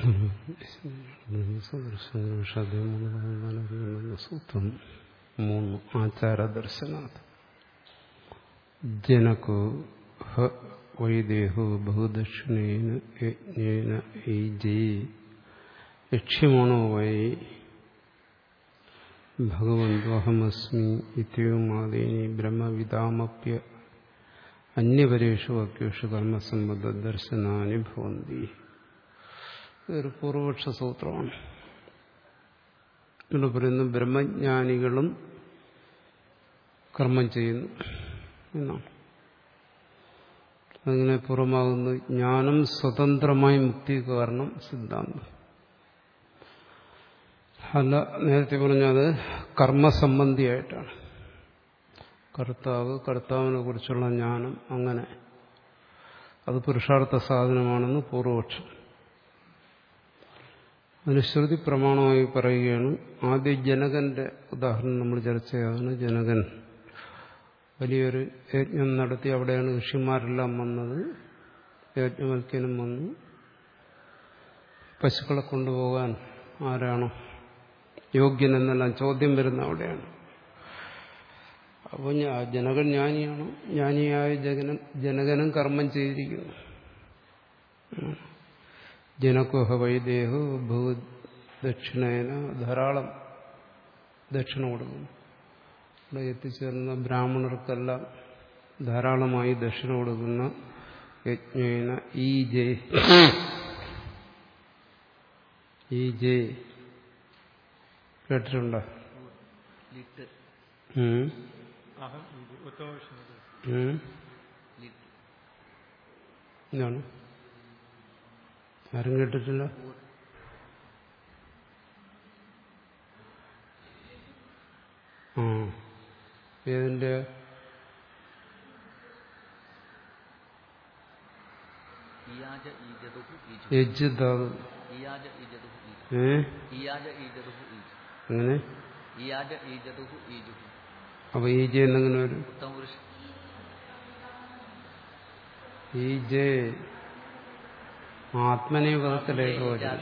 സൂത്രം മൂന്ന് ആചാര ദർശനാഥ് ജനകോ ഹ വൈദേഹോ ബഹുദക്ഷിണേന യജ്ഞേന ഈജേ യക്ഷ്യമാണോ വൈ ഭഗവന്തോഹമസ്മി ഇത്യവുമാദേനി ബ്രഹ്മവിദാമപ്യ അന്യപരേഷു വാക്യേഷു കർമ്മസംബന്ധ ദർശനാനി ഭവന്തി ഇതൊരു പൂർവപക്ഷ സൂത്രമാണ് ഇവിടെ പറയുന്നു ബ്രഹ്മജ്ഞാനികളും കർമ്മം ചെയ്യുന്നു എന്നാണ് അതിങ്ങനെ പുറമാകുന്നു ജ്ഞാനം സ്വതന്ത്രമായി മുക്തി കാരണം സിദ്ധാന്തം അല്ല നേരത്തെ പറഞ്ഞത് കർമ്മസംബന്ധിയായിട്ടാണ് കർത്താവ് കർത്താവിനെ കുറിച്ചുള്ള ജ്ഞാനം അങ്ങനെ അത് പുരുഷാർത്ഥ സാധനമാണെന്ന് പൂർവപക്ഷം അതിന് ശ്രുതി പ്രമാണമായി പറയുകയാണ് ആദ്യ ജനകന്റെ ഉദാഹരണം നമ്മൾ ചർച്ച ചെയ്തതാണ് ജനകൻ വലിയൊരു യജ്ഞം നടത്തി അവിടെയാണ് ഋഷിമാരെല്ലാം വന്നത് യജ്ഞവൽക്കനും വന്നു പശുക്കളെ കൊണ്ടുപോകാൻ ആരാണോ യോഗ്യൻ എന്നെല്ലാം ചോദ്യം വരുന്ന അവിടെയാണ് അപ്പോൾ ജനകൻ ജ്ഞാനിയാണോ ജ്ഞാനിയായ ജഗനം ജനകനും കർമ്മം ചെയ്തിരിക്കുന്നു ജനകോഹ വൈദേഹോ ഭൂദക്ഷിണേന ധാരാളം ദക്ഷിണ കൊടുക്കുന്നു ഇവിടെ എത്തിച്ചേർന്ന ബ്രാഹ്മണർക്കെല്ലാം ധാരാളമായി ദക്ഷിണ കൊടുക്കുന്ന യജ്ഞേന ഈ ജെ ഈ ജെ കേട്ടിട്ടുണ്ടോ എന്താണ് ആരും കേട്ടിട്ടില്ല ആ ഏതിന്റെ യജ്ജാത് ഏ അങ്ങനെ അപ്പൊ ഈ ജെ എന്നെങ്ങനെ വരും ഈ ജെ ആത്മനിയോഗത്തിലേക്ക് വരും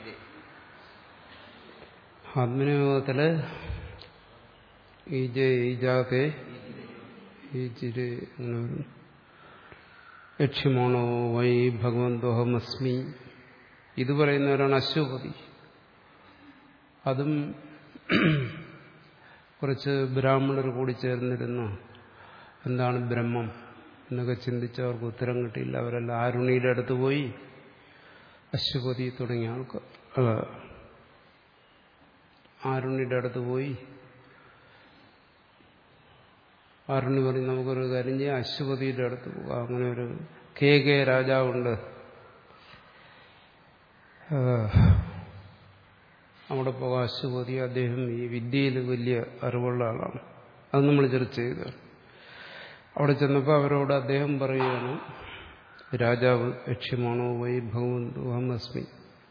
ആത്മനിയോഗത്തില് ഈ ജെ ഈ ജാതെ ഈ ചിര് അങ്ങനെ വരും യക്ഷ്യമാണോ വൈ ഭഗവന്തോഹമസ്മി ഇത് പറയുന്നവരാണ് അശ്വപതി അതും കുറച്ച് ബ്രാഹ്മണർ കൂടി ചേർന്നിരുന്ന എന്താണ് ബ്രഹ്മം എന്നൊക്കെ ചിന്തിച്ചവർക്ക് ഉത്തരം കിട്ടിയില്ല അവരെല്ലാം ആരുണിയുടെ അടുത്ത് പോയി അശ്വപതി തുടങ്ങിയ ആൾക്കാർ ആരുണിയുടെ അടുത്ത് പോയി ആരുണി പറയും നമുക്കൊരു കാര്യം ചെയ്യാം അശ്വപതിയുടെ അടുത്ത് പോകാം അങ്ങനെ ഒരു കെ കെ രാജാവുണ്ട് അവിടെ പോകാം അശ്വപതി അദ്ദേഹം ഈ വിദ്യയിൽ വലിയ അറിവുള്ള ആളാണ് അത് നമ്മൾ ചർച്ച ചെയ്തു അവിടെ ചെന്നപ്പോൾ അവരോട് അദ്ദേഹം പറയുകയാണ് രാജാവ് ലക്ഷ്യമാണോ വൈ ഭഗവന്തു അഹമസ്മി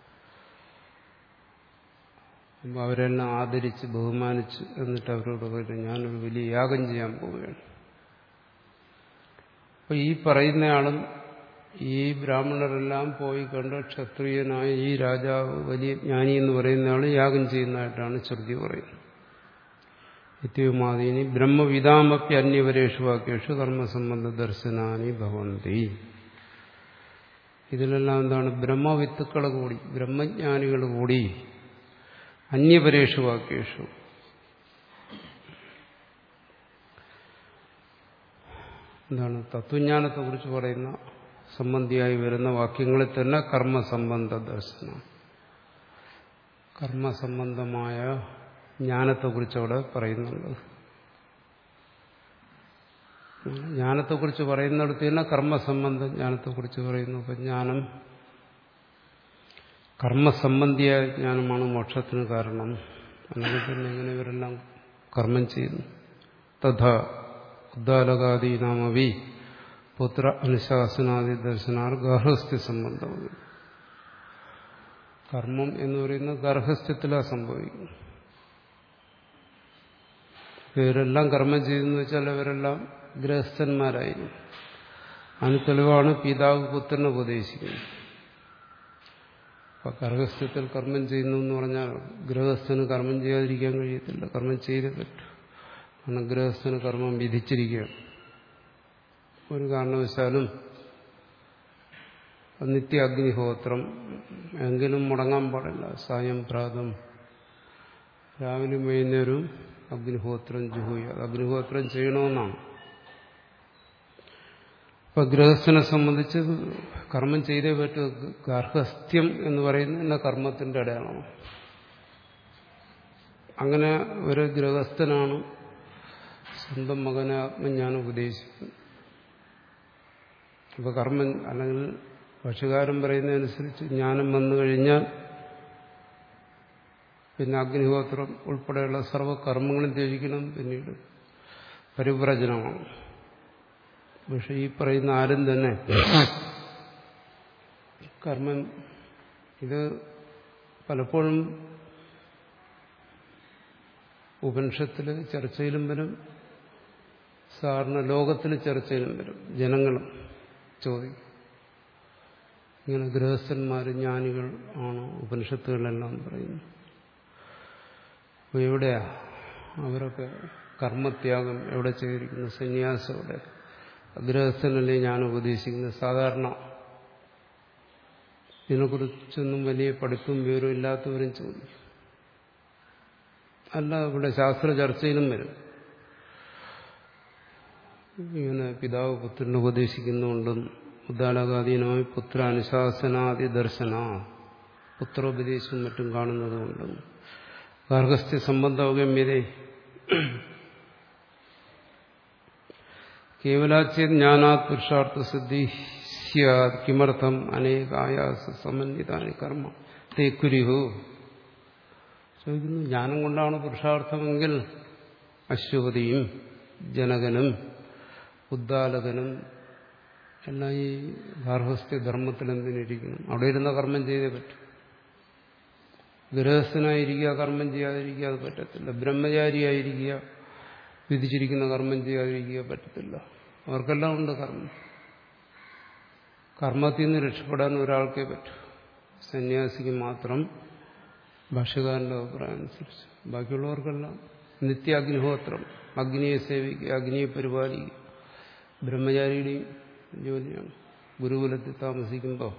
അപ്പോൾ അവരെല്ലാം ആദരിച്ച് ബഹുമാനിച്ച് എന്നിട്ട് അവരോട് പറഞ്ഞു ഞാനൊരു വലിയ യാഗം ചെയ്യാൻ പോവുകയാണ് അപ്പോൾ ഈ പറയുന്നയാളും ഈ ബ്രാഹ്മണരെല്ലാം പോയി കണ്ട് ക്ഷത്രിയനായ ഈ രാജാവ് വലിയ ജ്ഞാനി എന്ന് പറയുന്നയാൾ യാഗം ചെയ്യുന്നതായിട്ടാണ് ശ്രുതി പറയുന്നത് നിത്യവുമാതീനി ബ്രഹ്മവിതാമപ്പി അന്യവരേഷു വാക്യേഷു കർമ്മസംബന്ധ ദർശനാനി ഭവന്തി ഇതിലെല്ലാം എന്താണ് ബ്രഹ്മവിത്തുക്കൾ കൂടി ബ്രഹ്മജ്ഞാനികൾ കൂടി അന്യപരേഷു വാക്യേഷു എന്താണ് തത്വജ്ഞാനത്തെക്കുറിച്ച് പറയുന്ന സംബന്ധിയായി വരുന്ന വാക്യങ്ങളിൽ തന്നെ കർമ്മസംബന്ധ ദർശനം കർമ്മസംബന്ധമായ ജ്ഞാനത്തെക്കുറിച്ച് അവിടെ പറയുന്നുണ്ട് ജ്ഞാനത്തെക്കുറിച്ച് പറയുന്നിടത്ത് തന്നെ കർമ്മസംബന്ധ ജ്ഞാനത്തെക്കുറിച്ച് പറയുന്നു അപ്പം ജ്ഞാനം കർമ്മസംബന്ധിയായ ജ്ഞാനമാണ് മോക്ഷത്തിന് കാരണം അല്ലെങ്കിൽ പിന്നെ എങ്ങനെ ഇവരെല്ലാം കർമ്മം ചെയ്യുന്നു തഥാ ഉദ്ദാലകാദീനാമവി പുത്ര അനുശാസനാദി ദർശനാർ ഗാർഹസ്ഥ്യ സംബന്ധമാണ് കർമ്മം എന്ന് പറയുന്നത് ഗർഭസ്ഥ്യത്തിലാണ് സംഭവിക്കുന്നത് ഇവരെല്ലാം കർമ്മം ചെയ്തെന്ന് വെച്ചാൽ ഇവരെല്ലാം ഗൃഹസ്ഥന്മാരായിരുന്നു അതിന് തെളിവാണ് പിതാവ് പുത്രനെ ഉപദേശിക്കുന്നത് അപ്പൊ ഗർഹസ്ഥ്യത്തിൽ കർമ്മം ചെയ്യുന്നു എന്ന് പറഞ്ഞാൽ ഗൃഹസ്ഥന് കർമ്മം ചെയ്യാതിരിക്കാൻ കഴിയത്തില്ല കർമ്മം ചെയ്തേ പറ്റൂ കാരണം ഗൃഹസ്ഥന് കർമ്മം വിധിച്ചിരിക്കുകയാണ് ഒരു കാരണവശാലും നിത്യ അഗ്നിഹോത്രം എങ്കിലും മുടങ്ങാൻ പാടില്ല സായം പ്രാതം രാവിലെ വൈകുന്നേരവും അഗ്നിഹോത്രം ജുഹൂയ അഗ്നിഹോത്രം ചെയ്യണമെന്നാണ് ഇപ്പൊ ഗൃഹസ്ഥനെ സംബന്ധിച്ച് കർമ്മം ചെയ്തേ പറ്റൂ ഗാർഹസ്ഥ്യം എന്ന് പറയുന്നത് കർമ്മത്തിന്റെ അടയാളമാണ് അങ്ങനെ ഒരു ഗൃഹസ്ഥനാണ് സ്വന്തം മകനെ ആത്മജ്ഞാനം ഉപദേശിക്കുന്നത് ഇപ്പൊ കർമ്മം അല്ലെങ്കിൽ ഭക്ഷ്യകാരൻ പറയുന്നതനുസരിച്ച് ജ്ഞാനം വന്നു കഴിഞ്ഞാൽ പിന്നെ അഗ്നിഹോത്രം ഉൾപ്പെടെയുള്ള സർവ്വകർമ്മങ്ങളും ത്യജിക്കണം പിന്നീട് പരിവ്രജനമാണ് പക്ഷെ ഈ പറയുന്ന ആരും തന്നെ കർമ്മം ഇത് പലപ്പോഴും ഉപനിഷത്തില് ചർച്ചയിലും വരും സാധാരണ ലോകത്തിൽ ചർച്ചയിലും വരും ജനങ്ങളും ചോദിക്കും ഇങ്ങനെ ഗൃഹസ്ഥന്മാർ ജ്ഞാനികൾ ആണോ ഉപനിഷത്തുകളെല്ലാം പറയുന്നു അപ്പോൾ എവിടെയാ അവരൊക്കെ കർമ്മത്യാഗം എവിടെ ചെയ്തിരിക്കുന്നു സന്യാസം എവിടെ ഗൃഹസ്ഥനല്ലേ ഞാൻ ഉപദേശിക്കുന്നത് സാധാരണ ഇതിനെക്കുറിച്ചൊന്നും വലിയ പഠിപ്പും വിവരവും ഇല്ലാത്തവരും ചോദിക്കും അല്ല ഇവിടെ ശാസ്ത്ര ചർച്ചയിലും വരും ഇങ്ങനെ പിതാവ് പുത്രനെ ഉപദേശിക്കുന്നുണ്ടും ഉദ്ദാലകാധീനമായി പുത്രാനുശാസനാദി ദർശന പുത്രോപദേശവും മറ്റും കാണുന്നതുകൊണ്ടും ഗാർഹസ്ഥ്യ സംബന്ധവഗമ്യതേ കേവലാച്യ ജ്ഞാനാത് പുരുഷാർത്ഥ സിദ്ധി സ്യാത് കിമർത്ഥം അനേകായാസ സമന്വിതാനി കർമ്മ തേ കുരുഹു ചോദിക്കുന്നു ജ്ഞാനം കൊണ്ടാണ് പുരുഷാർത്ഥമെങ്കിൽ അശ്വപതിയും ജനകനും ഉദ്ദാലകനും എല്ലാം ഈ ഗാർഹസ്ഥ്യ ധർമ്മത്തിൽ എന്തിനിരിക്കണം അവിടെ ഇരുന്ന കർമ്മം ചെയ്തേ പറ്റും ഗൃഹസ്ഥനായിരിക്കുക കർമ്മം ചെയ്യാതിരിക്കുക അത് പറ്റത്തില്ല ബ്രഹ്മചാരിയായിരിക്കുക വിധിച്ചിരിക്കുന്ന കർമ്മം ചെയ്യാതിരിക്കുക പറ്റത്തില്ല അവർക്കെല്ലാം ഉണ്ട് കർമ്മം കർമ്മത്തിൽ നിന്ന് രക്ഷപ്പെടാൻ ഒരാൾക്കേ പറ്റൂ സന്യാസിക്ക് മാത്രം ഭാഷകാരന്റെ അഭിപ്രായം അനുസരിച്ച് ബാക്കിയുള്ളവർക്കെല്ലാം നിത്യാഗ്നിഹോത്രം അഗ്നിയെ സേവിക്കുക അഗ്നിയെ പരിപാലിക്കുക ബ്രഹ്മചാരിയുടെയും ജോലിയാണ് ഗുരുകുലത്തിൽ താമസിക്കുമ്പോൾ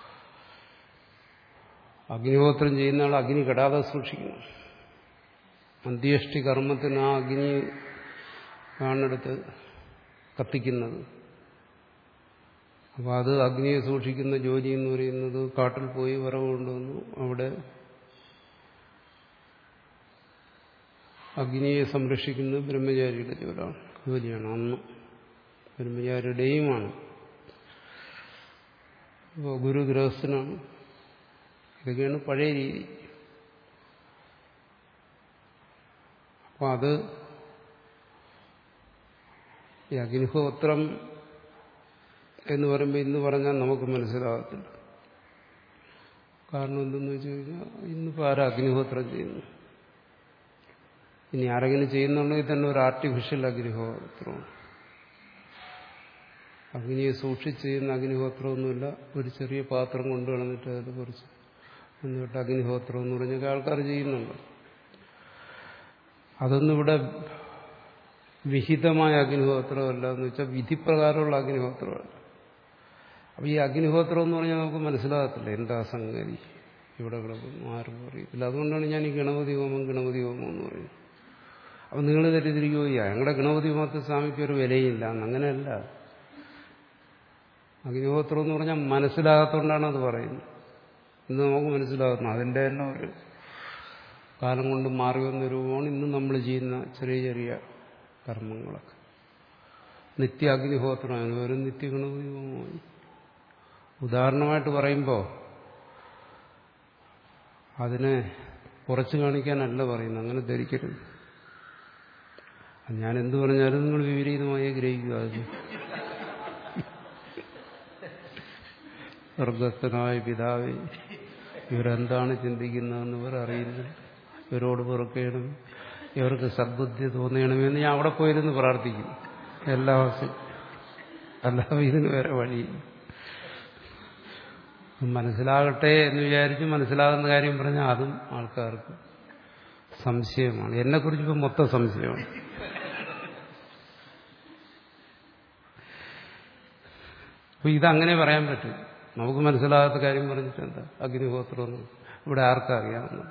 അഗ്നിഹോത്രം ചെയ്യുന്ന ആൾ അഗ്നി കെടാതെ സൂക്ഷിക്കണം അന്ത്യേഷ്ടി കർമ്മത്തിന് ആ അഗ്നി കാണുന്നിടത്ത് കത്തിക്കുന്നത് അപ്പോൾ അത് അഗ്നിയെ സൂക്ഷിക്കുന്ന ജോലി എന്ന് പറയുന്നത് കാട്ടിൽ പോയി വിറവ് കൊണ്ടുവന്നു അവിടെ അഗ്നിയെ സംരക്ഷിക്കുന്നത് ബ്രഹ്മചാരിയുടെ ജോലിയാണ് ജോലിയാണ് അന്ന് ബ്രഹ്മചാരിയുടെയുമാണ് അപ്പോൾ ഗുരു ഗൃഹസ്ഥനാണ് ഇതൊക്കെയാണ് പഴയ രീതി അപ്പോൾ അത് ഈ അഗ്നിഹോത്രം എന്ന് പറയുമ്പോൾ ഇന്ന് പറഞ്ഞാൽ നമുക്ക് മനസ്സിലാകത്തില്ല കാരണം എന്തെന്ന് വെച്ച് കഴിഞ്ഞാൽ ഇന്നിപ്പോൾ ആരാ അഗ്നിഹോത്രം ചെയ്യുന്നു ഇനി ആരെങ്കിലും ചെയ്യുന്നുണ്ടെങ്കിൽ തന്നെ ഒരു ആർട്ടിഫിഷ്യൽ അഗ്നിഹോത്രമാണ് അഗ്നിയെ സൂക്ഷിച്ച് ചെയ്യുന്ന അഗ്നിഹോത്രമൊന്നുമില്ല ഒരു ചെറിയ പാത്രം കൊണ്ടു കളഞ്ഞിട്ട് അതിൽ കുറച്ച് എന്നിട്ട് അഗ്നിഹോത്രം എന്ന് പറഞ്ഞൊക്കെ ആൾക്കാർ ചെയ്യുന്നുണ്ട് അതൊന്നും ഇവിടെ വിഹിതമായ അഗ്നിഹോത്രമല്ല എന്ന് വെച്ചാൽ വിധിപ്രകാരമുള്ള അഗ്നിഹോത്രമല്ല അപ്പൊ ഈ അഗ്നിഹോത്രം എന്ന് പറഞ്ഞാൽ നമുക്ക് മനസ്സിലാകത്തില്ല എന്താ സംഗതി ഇവിടെ കിടക്കുന്നു ആരും അറിയത്തില്ല അതുകൊണ്ടാണ് ഞാൻ ഈ ഗണപതി ഹോമം ഗണപതി ഹോമം എന്ന് പറയുന്നത് അപ്പൊ നിങ്ങൾ തെറ്റിദ്ധരിക്കുകയോ ഞങ്ങളുടെ ഗണപതി ഹോമത്തിൽ സ്വാമിക്ക് ഒരു വിലയില്ല അങ്ങനെയല്ല അഗ്നിഹോത്രം എന്ന് പറഞ്ഞാൽ മനസ്സിലാകാത്തതുകൊണ്ടാണ് അത് പറയുന്നത് ഇന്ന് നമുക്ക് മനസ്സിലാകുന്നു അതിൻ്റെ തന്നെ ഒരു കാലം കൊണ്ട് മാറി വന്ന രൂപമാണ് ഇന്ന് നമ്മൾ ചെയ്യുന്ന ചെറിയ ചെറിയ കർമ്മങ്ങളൊക്കെ നിത്യ അഗ്നിഹോത്രമാണ് ഒരു നിത്യഗണപതി ഹോമമായി ഉദാഹരണമായിട്ട് പറയുമ്പോൾ അതിനെ കുറച്ച് കാണിക്കാനല്ല പറയുന്നത് അങ്ങനെ ധരിക്കരുത് ഞാൻ എന്തു പറഞ്ഞാലും നിങ്ങൾ വിപരീതമായി ഗ്രഹിക്കുക അത് സ്വർഗസ്ഥനായ പിതാവേ ഇവരെന്താണ് ചിന്തിക്കുന്നതെന്ന് ഇവർ അറിയുന്നു ഇവരോട് പുറക്കണം ഇവർക്ക് സദ്ബുദ്ധി തോന്നണമെന്ന് ഞാൻ അവിടെ പോയിരുന്ന് പ്രാർത്ഥിക്കും എല്ലാ ദിവസവും അല്ലാതെ ഇതിന് വേറെ വഴി മനസ്സിലാകട്ടെ എന്ന് വിചാരിച്ച് മനസ്സിലാകുന്ന കാര്യം പറഞ്ഞാൽ അതും ആൾക്കാർക്ക് സംശയമാണ് എന്നെക്കുറിച്ച് ഇപ്പം മൊത്തം സംശയമാണ് അപ്പൊ ഇതങ്ങനെ പറയാൻ പറ്റും നമുക്ക് മനസ്സിലാകാത്ത കാര്യം പറഞ്ഞിട്ട് എന്താ അഗ്നിഹോത്രമൊന്നും ഇവിടെ ആർക്കറിയാവുന്നു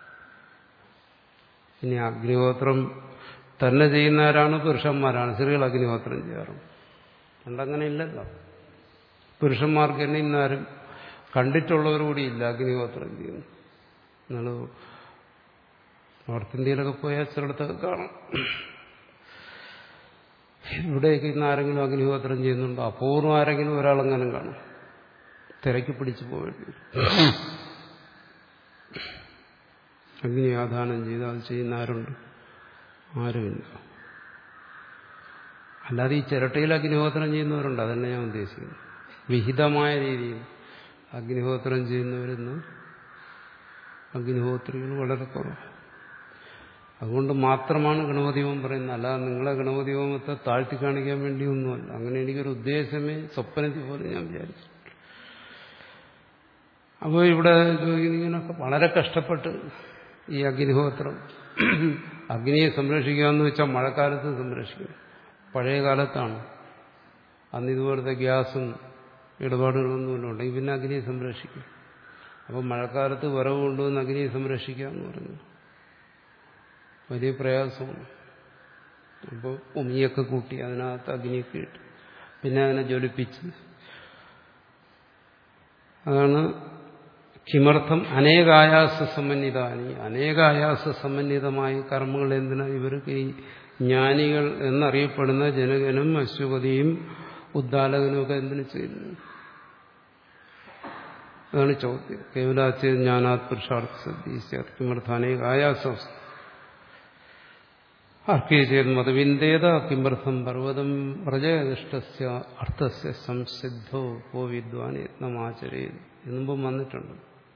ഇനി അഗ്നിഹോത്രം തന്നെ ചെയ്യുന്നവരാണ് പുരുഷന്മാരാണ് സ്ത്രീകൾ അഗ്നിഹോത്രം ചെയ്യാറുണ്ട് പണ്ടങ്ങനെ ഇല്ലല്ലോ പുരുഷന്മാർക്ക് തന്നെ ഇന്നാരും കണ്ടിട്ടുള്ളവരുകൂടി ഇല്ല അഗ്നിഹോത്രം ചെയ്യുന്നു നിങ്ങൾ നോർത്ത് ഇന്ത്യയിലൊക്കെ പോയാൽ ചിലയിടത്തൊക്കെ കാണാം ഇവിടെയൊക്കെ ഇന്ന് ആരെങ്കിലും അഗ്നിഹോത്രം ചെയ്യുന്നുണ്ടോ അപൂർവം ആരെങ്കിലും ഒരാളെങ്ങനെ കാണും തിരക്കി പിടിച്ചു പോയിട്ട് അഗ്നി ആധാനം ചെയ്ത് അത് ചെയ്യുന്ന ആരുണ്ട് ആരുമില്ല അല്ലാതെ ഈ ചിരട്ടയിൽ അഗ്നിഹോത്രം ചെയ്യുന്നവരുണ്ട് അതന്നെ ഞാൻ ഉദ്ദേശിക്കുന്നു വിഹിതമായ രീതിയിൽ അഗ്നിഹോത്രം ചെയ്യുന്നവരിന്ന് അഗ്നിഹോത്രികൾ വളരെ കുറവ് അതുകൊണ്ട് മാത്രമാണ് ഗണപതി ഹോമം പറയുന്നത് അല്ലാതെ നിങ്ങളെ ഗണപതി ഹോമത്തെ താഴ്ത്തി കാണിക്കാൻ വേണ്ടിയൊന്നുമല്ല അങ്ങനെ എനിക്കൊരു ഉദ്ദേശമേ സ്വപ്നത്തിൽ പോലും ഞാൻ വിചാരിച്ചു അപ്പോൾ ഇവിടെ ഇങ്ങനെയൊക്കെ വളരെ കഷ്ടപ്പെട്ട് ഈ അഗ്നിഹോത്രം അഗ്നിയെ സംരക്ഷിക്കുക എന്ന് വെച്ചാൽ മഴക്കാലത്ത് സംരക്ഷിക്കുക പഴയ കാലത്താണ് അന്ന് ഇതുപോലത്തെ ഗ്യാസും ഇടപാടുകളൊന്നും ഉണ്ടെങ്കിൽ പിന്നെ അഗ്നിയെ സംരക്ഷിക്കും അപ്പം മഴക്കാലത്ത് വിറവ് കൊണ്ടുവന്ന് അഗ്നിയെ സംരക്ഷിക്കുക എന്ന് പറഞ്ഞു വലിയ പ്രയാസമാണ് അപ്പോൾ ഉമിയൊക്കെ കൂട്ടി അതിനകത്ത് അഗ്നിയൊക്കെ ഇട്ട് പിന്നെ അതിനെ ജ്വലിപ്പിച്ച് അതാണ് കിമർത്ഥം അനേകായാസ സമന്വിതാനി അനേകായാസ സമന്വിതമായ കർമ്മങ്ങൾ എന്തിനാ ഇവർക്ക് ഈ ജ്ഞാനികൾ എന്നറിയപ്പെടുന്ന ജനകനും അശ്വപതിയും ഉദ്ദാലകനും ഒക്കെ എന്തിനു ചെയ്യുന്നു അതാണ് ചോദ്യം കേവലാച്ച ജ്ഞാനാത് പുരുഷാർത്ഥ സദ്യ കിമർത്ഥ അനേകായാസ അർക്കേ ചെയ്ത് മതവിന്ദേത കിമർത്ഥം പർവ്വതം വ്രജനിഷ്ഠസ്യ അർത്ഥസ്യ സംസിദ്ധോ കോ വിദ്വാൻ യത്നമാചരേ എന്നുമ്പം വന്നിട്ടുണ്ട്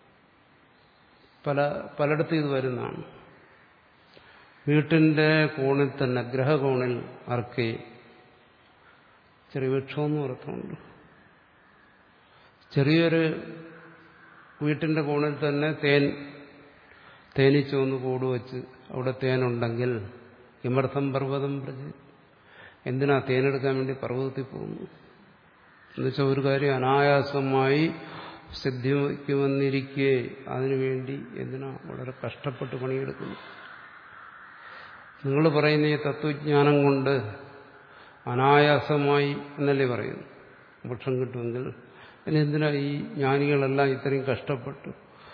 പല പലയിടത്തും ഇത് വരുന്നതാണ് വീട്ടിന്റെ കോണിൽ തന്നെ ഗ്രഹകോണിൽ അർക്കേ ചെറിയ വൃക്ഷമെന്ന് അർത്ഥമുണ്ട് ചെറിയൊരു വീട്ടിന്റെ കോണിൽ തന്നെ തേൻ തേനീച്ചൊന്ന് കൂടുവച്ച് അവിടെ തേനുണ്ടെങ്കിൽ കിമർത്ഥം പർവ്വതം പ്രജ എന്തിനാ തേനെടുക്കാൻ വേണ്ടി പർവ്വതത്തിൽ പോകുന്നു എന്നുവെച്ചാൽ ഒരു കാര്യം അനായാസമായി സിദ്ധിക്കുമെന്നിരിക്കെ അതിനുവേണ്ടി എന്തിനാ വളരെ കഷ്ടപ്പെട്ട് പണിയെടുക്കുന്നു നിങ്ങൾ പറയുന്ന ഈ തത്വജ്ഞാനം കൊണ്ട് അനായാസമായി എന്നല്ലേ പറയുന്നു മോക്ഷം കിട്ടുമെങ്കിൽ പിന്നെ എന്തിനാ ഈ ജ്ഞാനികളെല്ലാം ഇത്രയും കഷ്ടപ്പെട്ടു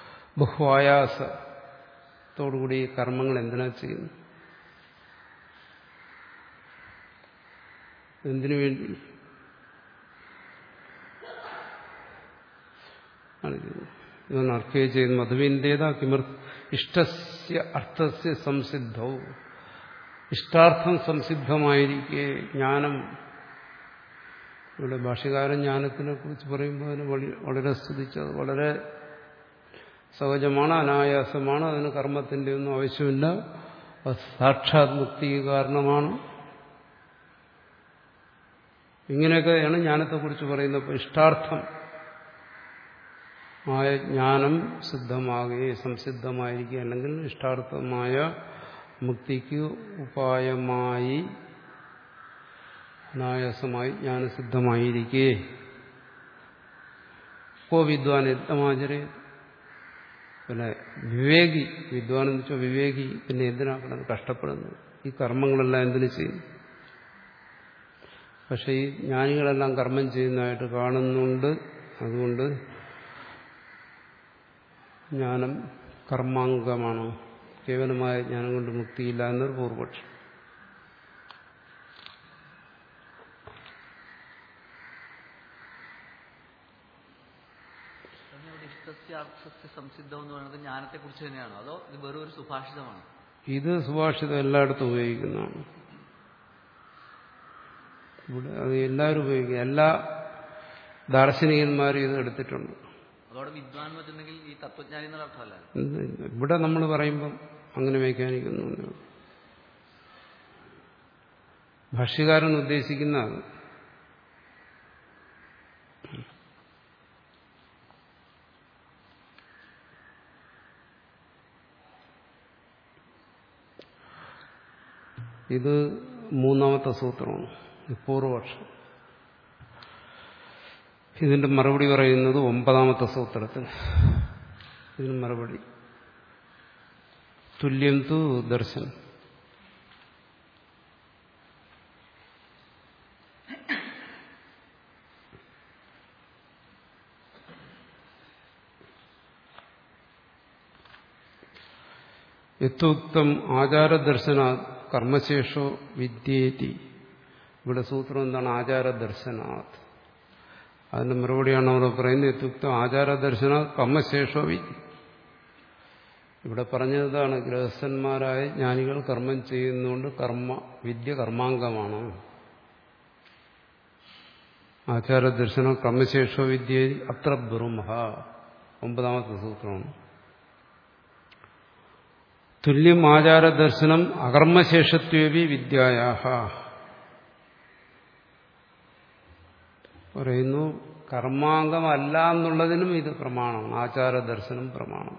ബഹുആയാസത്തോടുകൂടി ഈ കർമ്മങ്ങൾ എന്തിനാ ചെയ്യുന്നു എന്തിനു വേണ്ടി ഇതാണ് അർത്ഥേ ചെയ്യുന്ന മധുവിന്റേത കിമർ ഇഷ്ടസ്യ അർത്ഥസ്യ സംസിദ്ധവും ഇഷ്ടാർത്ഥം സംസിദ്ധമായിരിക്കെ ജ്ഞാനം ഇവിടെ ഭാഷകാരൻ ജ്ഞാനത്തിനെ കുറിച്ച് പറയുമ്പോൾ അതിന് വളരെ സ്തുതിച്ചത് വളരെ സഹജമാണ് അനായാസമാണ് അതിന് കർമ്മത്തിന്റെ ഒന്നും ആവശ്യമില്ല സാക്ഷാത് മുക്തിക്ക് കാരണമാണ് ഇങ്ങനെയൊക്കെയാണ് ജ്ഞാനത്തെക്കുറിച്ച് പറയുന്നത് ഇഷ്ടാർത്ഥം ആയ ജ്ഞാനം സിദ്ധമാകുകയും സംസിദ്ധമായിരിക്കുക അല്ലെങ്കിൽ ഇഷ്ടാർത്ഥമായ മുക്തിക്ക് ഉപായമായി അനായാസമായി ജ്ഞാനസിദ്ധമായിരിക്കെ കോ വിദ്വാൻ യത്നമാചരെ പിന്നെ വിവേകി വിദ്വാൻ എന്ന് വെച്ചാൽ വിവേകി പിന്നെ എന്തിനാക്കണം കഷ്ടപ്പെടുന്നത് ഈ കർമ്മങ്ങളെല്ലാം എന്തിനു ചെയ്യുന്നു പക്ഷെ ഈ ജ്ഞാനികളെല്ലാം കർമ്മം ചെയ്യുന്നതായിട്ട് കാണുന്നുണ്ട് അതുകൊണ്ട് ജ്ഞാനം കർമാംഗമാണോ കേവലമായ ജ്ഞാനം കൊണ്ട് മുക്തിയില്ല എന്നൊരു പൂർവപക്ഷം സംസിദ്ധം എന്ന് പറയുന്നത് ജ്ഞാനത്തെ കുറിച്ച് തന്നെയാണോ അതോ ഇത് വെറും ഒരു സുഭാഷിതമാണോ ഇത് സുഭാഷിതം എല്ലായിടത്തും ഉപയോഗിക്കുന്നതാണ് ഇവിടെ അത് എല്ലാവരും ഉപയോഗിക്കുക എല്ലാ ദാർശനികന്മാരും ഇത് എടുത്തിട്ടുണ്ട് അതോടെ വിദ്വാൻ എന്ന് വെച്ചിട്ടുണ്ടെങ്കിൽ ഈ തത്വജ്ഞാനി എന്നുള്ള അർത്ഥമല്ല ഇവിടെ നമ്മൾ പറയുമ്പം അങ്ങനെ വ്യാഖ്യാനിക്കുന്നു ഭാഷ്യകാരൻ ഉദ്ദേശിക്കുന്ന അത് ഇത് മൂന്നാമത്തെ സൂത്രമാണ് ഈ പൂർവപക്ഷം ഇതിന്റെ മറുപടി പറയുന്നത് ഒമ്പതാമത്തെ സൂത്രത്തിൽ ഇതിന് മറുപടി തുല്യം തു ദർശനം യഥോക്തം ആചാരദർശന കർമ്മശേഷോ വിദ്യേതി ഇവിടെ സൂത്രം എന്താണ് ആചാരദർശനാത് അതിന്റെ മറുപടിയാണ് അവിടെ പറയുന്നത് യഥുക്തം ആചാരദർശന കർമ്മശേഷോ വിദ്യ ഇവിടെ പറഞ്ഞതാണ് ഗൃഹസ്ഥന്മാരായ ജ്ഞാനികൾ കർമ്മം ചെയ്യുന്നതുകൊണ്ട് കർമ്മ വിദ്യ കർമാംഗമാണ് ആചാരദർശനം കർമ്മശേഷോ വിദ്യ അത്ര ബ്രഹ്മ ഒമ്പതാമത്തെ സൂത്രമാണ് തുല്യം ആചാരദർശനം അകർമ്മശേഷത്വേവി വിദ്യായാഹ പറയുന്നു കർമാംഗമല്ല എന്നുള്ളതിനും ഇത് പ്രമാണമാണ് ആചാരദർശനം പ്രമാണം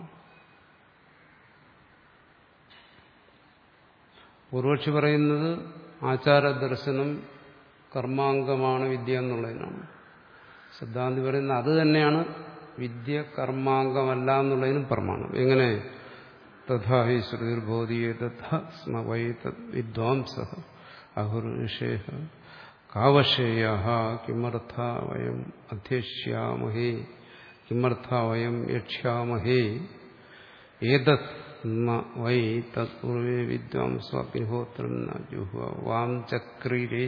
പൂർവക്ഷി പറയുന്നത് ആചാരദർശനം കർമാംഗമാണ് വിദ്യ എന്നുള്ളതിനാണ് സിദ്ധാന്തി പറയുന്നത് അത് തന്നെയാണ് വിദ്യ കർമാംഗമല്ല എന്നുള്ളതിനും പ്രമാണം എങ്ങനെ തഥാ ഹി ശ്രുതിർബോധിയെ തഥാ സ്മ വൈ വിദ്വാംസ അഹുർഷേഹ കാവശേയ കിമർത്ഥ വയം അധ്യക്ഷ്യാമഹേ കിമർത്ഥ വയം യക്ഷ്യാമഹേ ഏതത് വൈ തത്പൂർവേ വിദ്വാംസോ അഗ്നിഹോത്രം ജുഹ വാം ചക്രീരേ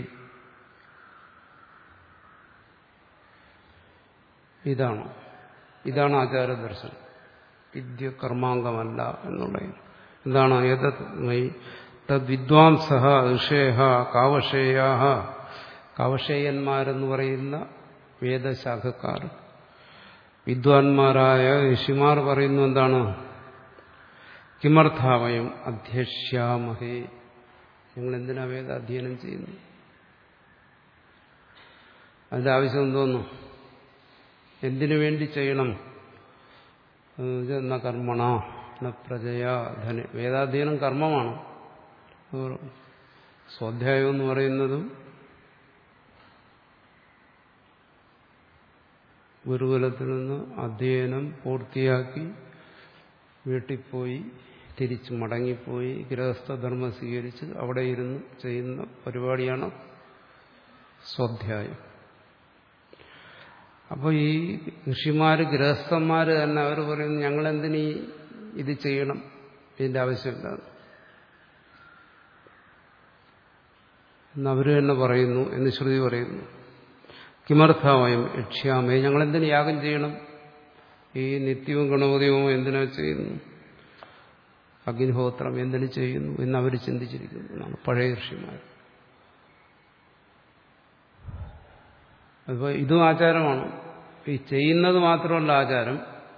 ഇതാണ് ഇതാണ് ആചാരദർശനം വിദ്യ കർമാംഗമല്ല എന്നുള്ളത് എന്താണ് ഏതത് മൈ തദ്വിദ്വാംസ ഋഷേഹ കാവഷേയാ കാവഷേയന്മാരെന്ന് പറയുന്ന വേദശാഖക്കാർ വിദ്വാൻമാരായ ഋഷിമാർ പറയുന്നു എന്താണ് കിമർത്ഥാവയം അധ്യക്ഷ്യാമഹേ ഞങ്ങൾ എന്തിനാ വേദ അധ്യയനം ചെയ്യുന്നു അതിന്റെ ആവശ്യം എന്തോന്നു എന്തിനു വേണ്ടി ചെയ്യണം എന്ന കർമ്മണ ന പ്രജയ ധന വേദാധ്യയനം കർമ്മമാണ് സ്വാധ്യായം എന്ന് പറയുന്നതും ഗുരുകുലത്തിൽ നിന്ന് അധ്യയനം പൂർത്തിയാക്കി വീട്ടിൽ പോയി തിരിച്ച് മടങ്ങിപ്പോയി ഗൃഹസ്ഥധർമ്മം സ്വീകരിച്ച് അവിടെ ഇരുന്ന് ചെയ്യുന്ന പരിപാടിയാണ് സ്വാധ്യായം അപ്പോൾ ഈ ഋഷിമാര് ഗൃഹസ്ഥന്മാര് തന്നെ അവർ പറയുന്നു ഞങ്ങളെന്തിനീ ഇത് ചെയ്യണം ഇതിന്റെ ആവശ്യമില്ല എന്ന് അവർ തന്നെ പറയുന്നു എന്ന് ശ്രുതി പറയുന്നു കിമർത്ഥാവയം യക്ഷ്യാമേ ഞങ്ങളെന്തിനു യാഗം ചെയ്യണം ഈ നിത്യവും ഗണപതിയും എന്തിനാ ചെയ്യുന്നു അഗ്നിഹോത്രം എന്തിനു ചെയ്യുന്നു എന്ന് അവർ ചിന്തിച്ചിരിക്കുന്നു എന്നാണ് പഴയ ഋഷിമാർ അപ്പോൾ ഇതും ആചാരമാണ് ഈ ചെയ്യുന്നത് മാത്രമല്ല ആചാരം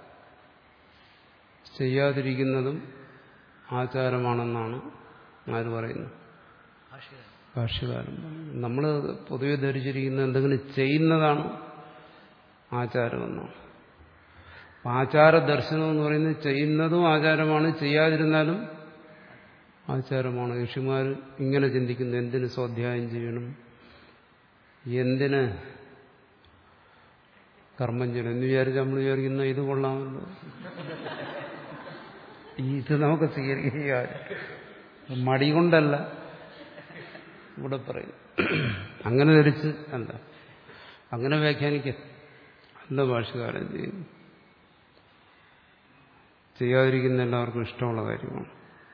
ചെയ്യാതിരിക്കുന്നതും ആചാരമാണെന്നാണ് ആര് പറയുന്നു ഭാഷ്യകാരൻ നമ്മൾ പൊതുവെ ധരിച്ചിരിക്കുന്ന എന്തെങ്കിലും ചെയ്യുന്നതാണ് ആചാരമെന്നാണ് ആചാര ദർശനം എന്ന് പറയുന്നത് ചെയ്യുന്നതും ആചാരമാണ് ചെയ്യാതിരുന്നാലും ആചാരമാണ് ഋഷിമാർ ഇങ്ങനെ ചിന്തിക്കുന്നു എന്തിന് സ്വാധ്യായം ചെയ്യണം എന്തിന് കർമ്മം ചെയ്യണം എന്ന് വിചാരിച്ച് നമ്മൾ വിചാരിക്കുന്ന ഇത് കൊള്ളാമല്ലോ ഇത് നമുക്ക് സ്വീകരിക്കുക മടി കൊണ്ടല്ല ഇവിടെ പറയും അങ്ങനെ ധരിച്ച് അല്ല അങ്ങനെ വ്യാഖ്യാനിക്ക അല്ല ഭാഷകാരൻ ചെയ്യുന്നു ചെയ്യാതിരിക്കുന്ന എല്ലാവർക്കും ഇഷ്ടമുള്ള കാര്യമാണ്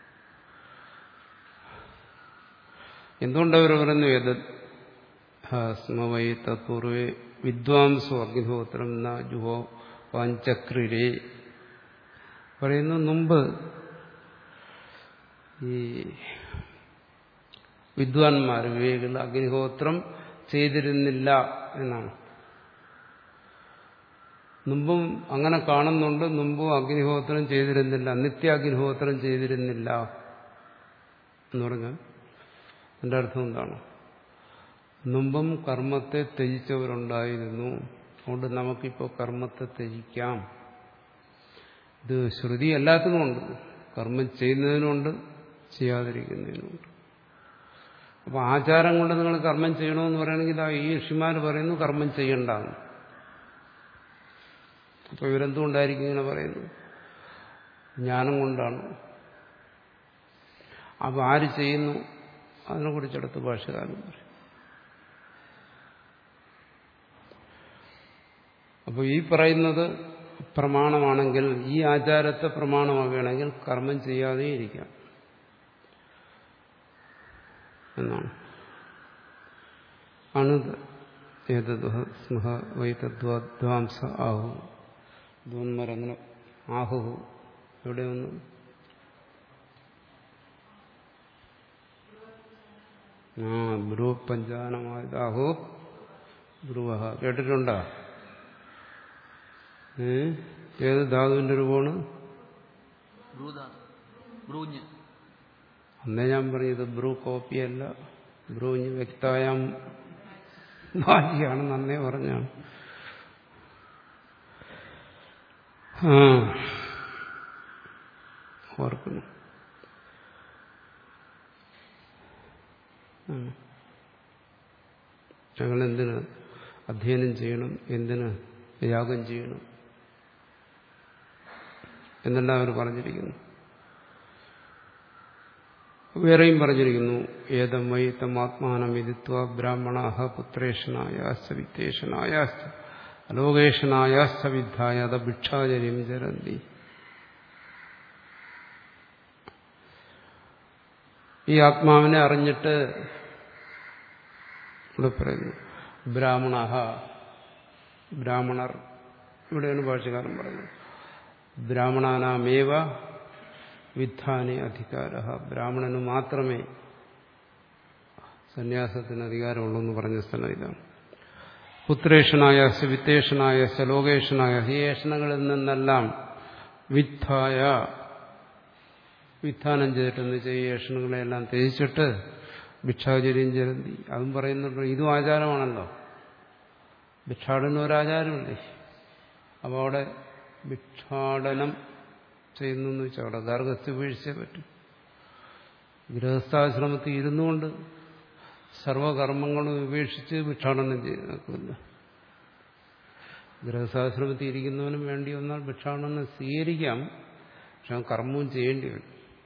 എന്തുകൊണ്ടവർ പറയുന്നു ഏത് സ്മവൈ തത്പൂർവേ വിദ്വാംസോ അഗ്നിഹോത്രം ന ജുഹോ വാഞ്ചക്രിരേ പറയുന്നു മുമ്പ് ഈ വിദ്വാൻമാർ വിവേകികൾ അഗ്നിഹോത്രം ചെയ്തിരുന്നില്ല എന്നാണ് മുമ്പും അങ്ങനെ കാണുന്നുണ്ട് മുമ്പും അഗ്നിഹോത്രം ചെയ്തിരുന്നില്ല നിത്യാഗ്നിഹോത്രം ചെയ്തിരുന്നില്ല എന്ന് പറഞ്ഞാൽ എൻ്റെ അർത്ഥം എന്താണ് മുമ്പും കർമ്മത്തെ ത്യജിച്ചവരുണ്ടായിരുന്നു അതുകൊണ്ട് നമുക്കിപ്പോൾ കർമ്മത്തെ ത്യജിക്കാം ഇത് ശ്രുതി എല്ലാത്തിനുമുണ്ട് കർമ്മം ചെയ്യുന്നതിനുണ്ട് ചെയ്യാതിരിക്കുന്നതിനുണ്ട് അപ്പൊ ആചാരം കൊണ്ട് നിങ്ങൾ കർമ്മം ചെയ്യണമെന്ന് പറയുകയാണെങ്കിൽ ദാ ഈ ഋഷിമാർ പറയുന്നു കർമ്മം ചെയ്യണ്ടാന്ന് അപ്പൊ ഇവരെന്തുകൊണ്ടായിരിക്കും ഇങ്ങനെ പറയുന്നത് ജ്ഞാനം കൊണ്ടാണ് അപ്പൊ ആര് ചെയ്യുന്നു അതിനെക്കുറിച്ചെടുത്ത് ഭാഷകാരൻ പറയും അപ്പോൾ ഈ പറയുന്നത് പ്രമാണമാണെങ്കിൽ ഈ ആചാരത്തെ പ്രമാണമാകുകയാണെങ്കിൽ കർമ്മം ചെയ്യാതെ ഇരിക്കാം എന്നാണ് അണുത് ഏതത് സ്മഹ വൈതദ്വാംസ ആഹു ദ്വന്മരങ്ങനെ ആഹു എവിടെ വന്നു ആ ബ്രൂ പഞ്ചാനമായത് ആഹു ബ്രുവഹ കേട്ടിട്ടുണ്ടോ ഏ ഏത് ധാതുവിന്റെ രൂപമാണ് ബ്രൂതാ ബ്രൂഞ്ഞ് അന്നേ ഞാൻ പറഞ്ഞത് ബ്രൂ കോപ്പിയല്ല ബ്രൂഞ്ഞ് വ്യക്തായം ഭാര്യയാണെന്ന് അന്നേ പറഞ്ഞാണ് ആ ഓർക്കുന്നു ആ. ഞങ്ങൾ എന്തിന് അധ്യയനം ചെയ്യണം എന്തിന് യാഗം ചെയ്യണം എന്നെല്ലാം അവർ പറഞ്ഞിരിക്കുന്നു വേറെയും പറഞ്ഞിരിക്കുന്നു ഏതം വൈത്തം ആത്മാനം വിദിത്വ ബ്രാഹ്മണാഹ പുത്രേഷനായാശ്ച വിത്തേഷനായാശ്ച അലോകേഷനായാശ്ച വിദ്ധായ അത ഭിക്ഷാചര്യം ചരന്തി ഈ ആത്മാവിനെ അറിഞ്ഞിട്ട് ഇവിടെ പറയുന്നു ബ്രാഹ്മണ ബ്രാഹ്മണർ ഇവിടെയാണ് ഭാഷകാരൻ പറയുന്നത് ബ്രാഹ്മണാനാമേവ വിദ്ധാനെ അധികാര ബ്രാഹ്മണന് മാത്രമേ സന്യാസത്തിന് അധികാരമുള്ളൂ എന്ന് പറഞ്ഞ സ്ഥലം ഇതാണ് പുത്രേഷനായ വിത്തേഷനായ ലോകേഷനായ ഈ ഏഷണകളിൽ നിന്നെല്ലാം വിദ്ധായ വിധാനം ചെയ്തിട്ടെന്ന് ചെയ്യ ഏഷണങ്ങളെല്ലാം ത്യജിച്ചിട്ട് ഭിക്ഷാചര്യം ചരന്തി അതും പറയുന്നുണ്ട് ഇതും ആചാരമാണല്ലോ ഭിക്ഷാടനം ഒരാചാരമല്ലേ അപ്പോൾ അവിടെ ഭിക്ഷാടനം ചെയ്യുന്നു എന്ന് വെച്ചാൽ അവിടെ ഗാർഹസ്ഥ്യ വീഴ്ചയെ പറ്റും ഗൃഹസ്ഥാശ്രമത്തിൽ ഇരുന്നുകൊണ്ട് സർവകർമ്മങ്ങളും ഉപേക്ഷിച്ച് ഭിക്ഷാടനം ചെയ്യുന്നില്ല ഗൃഹസ്ഥാശ്രമത്തിൽ ഇരിക്കുന്നവനും വേണ്ടി വന്നാൽ ഭിക്ഷാടനം സ്വീകരിക്കാം പക്ഷെ ആ കർമ്മവും ചെയ്യേണ്ടി വരും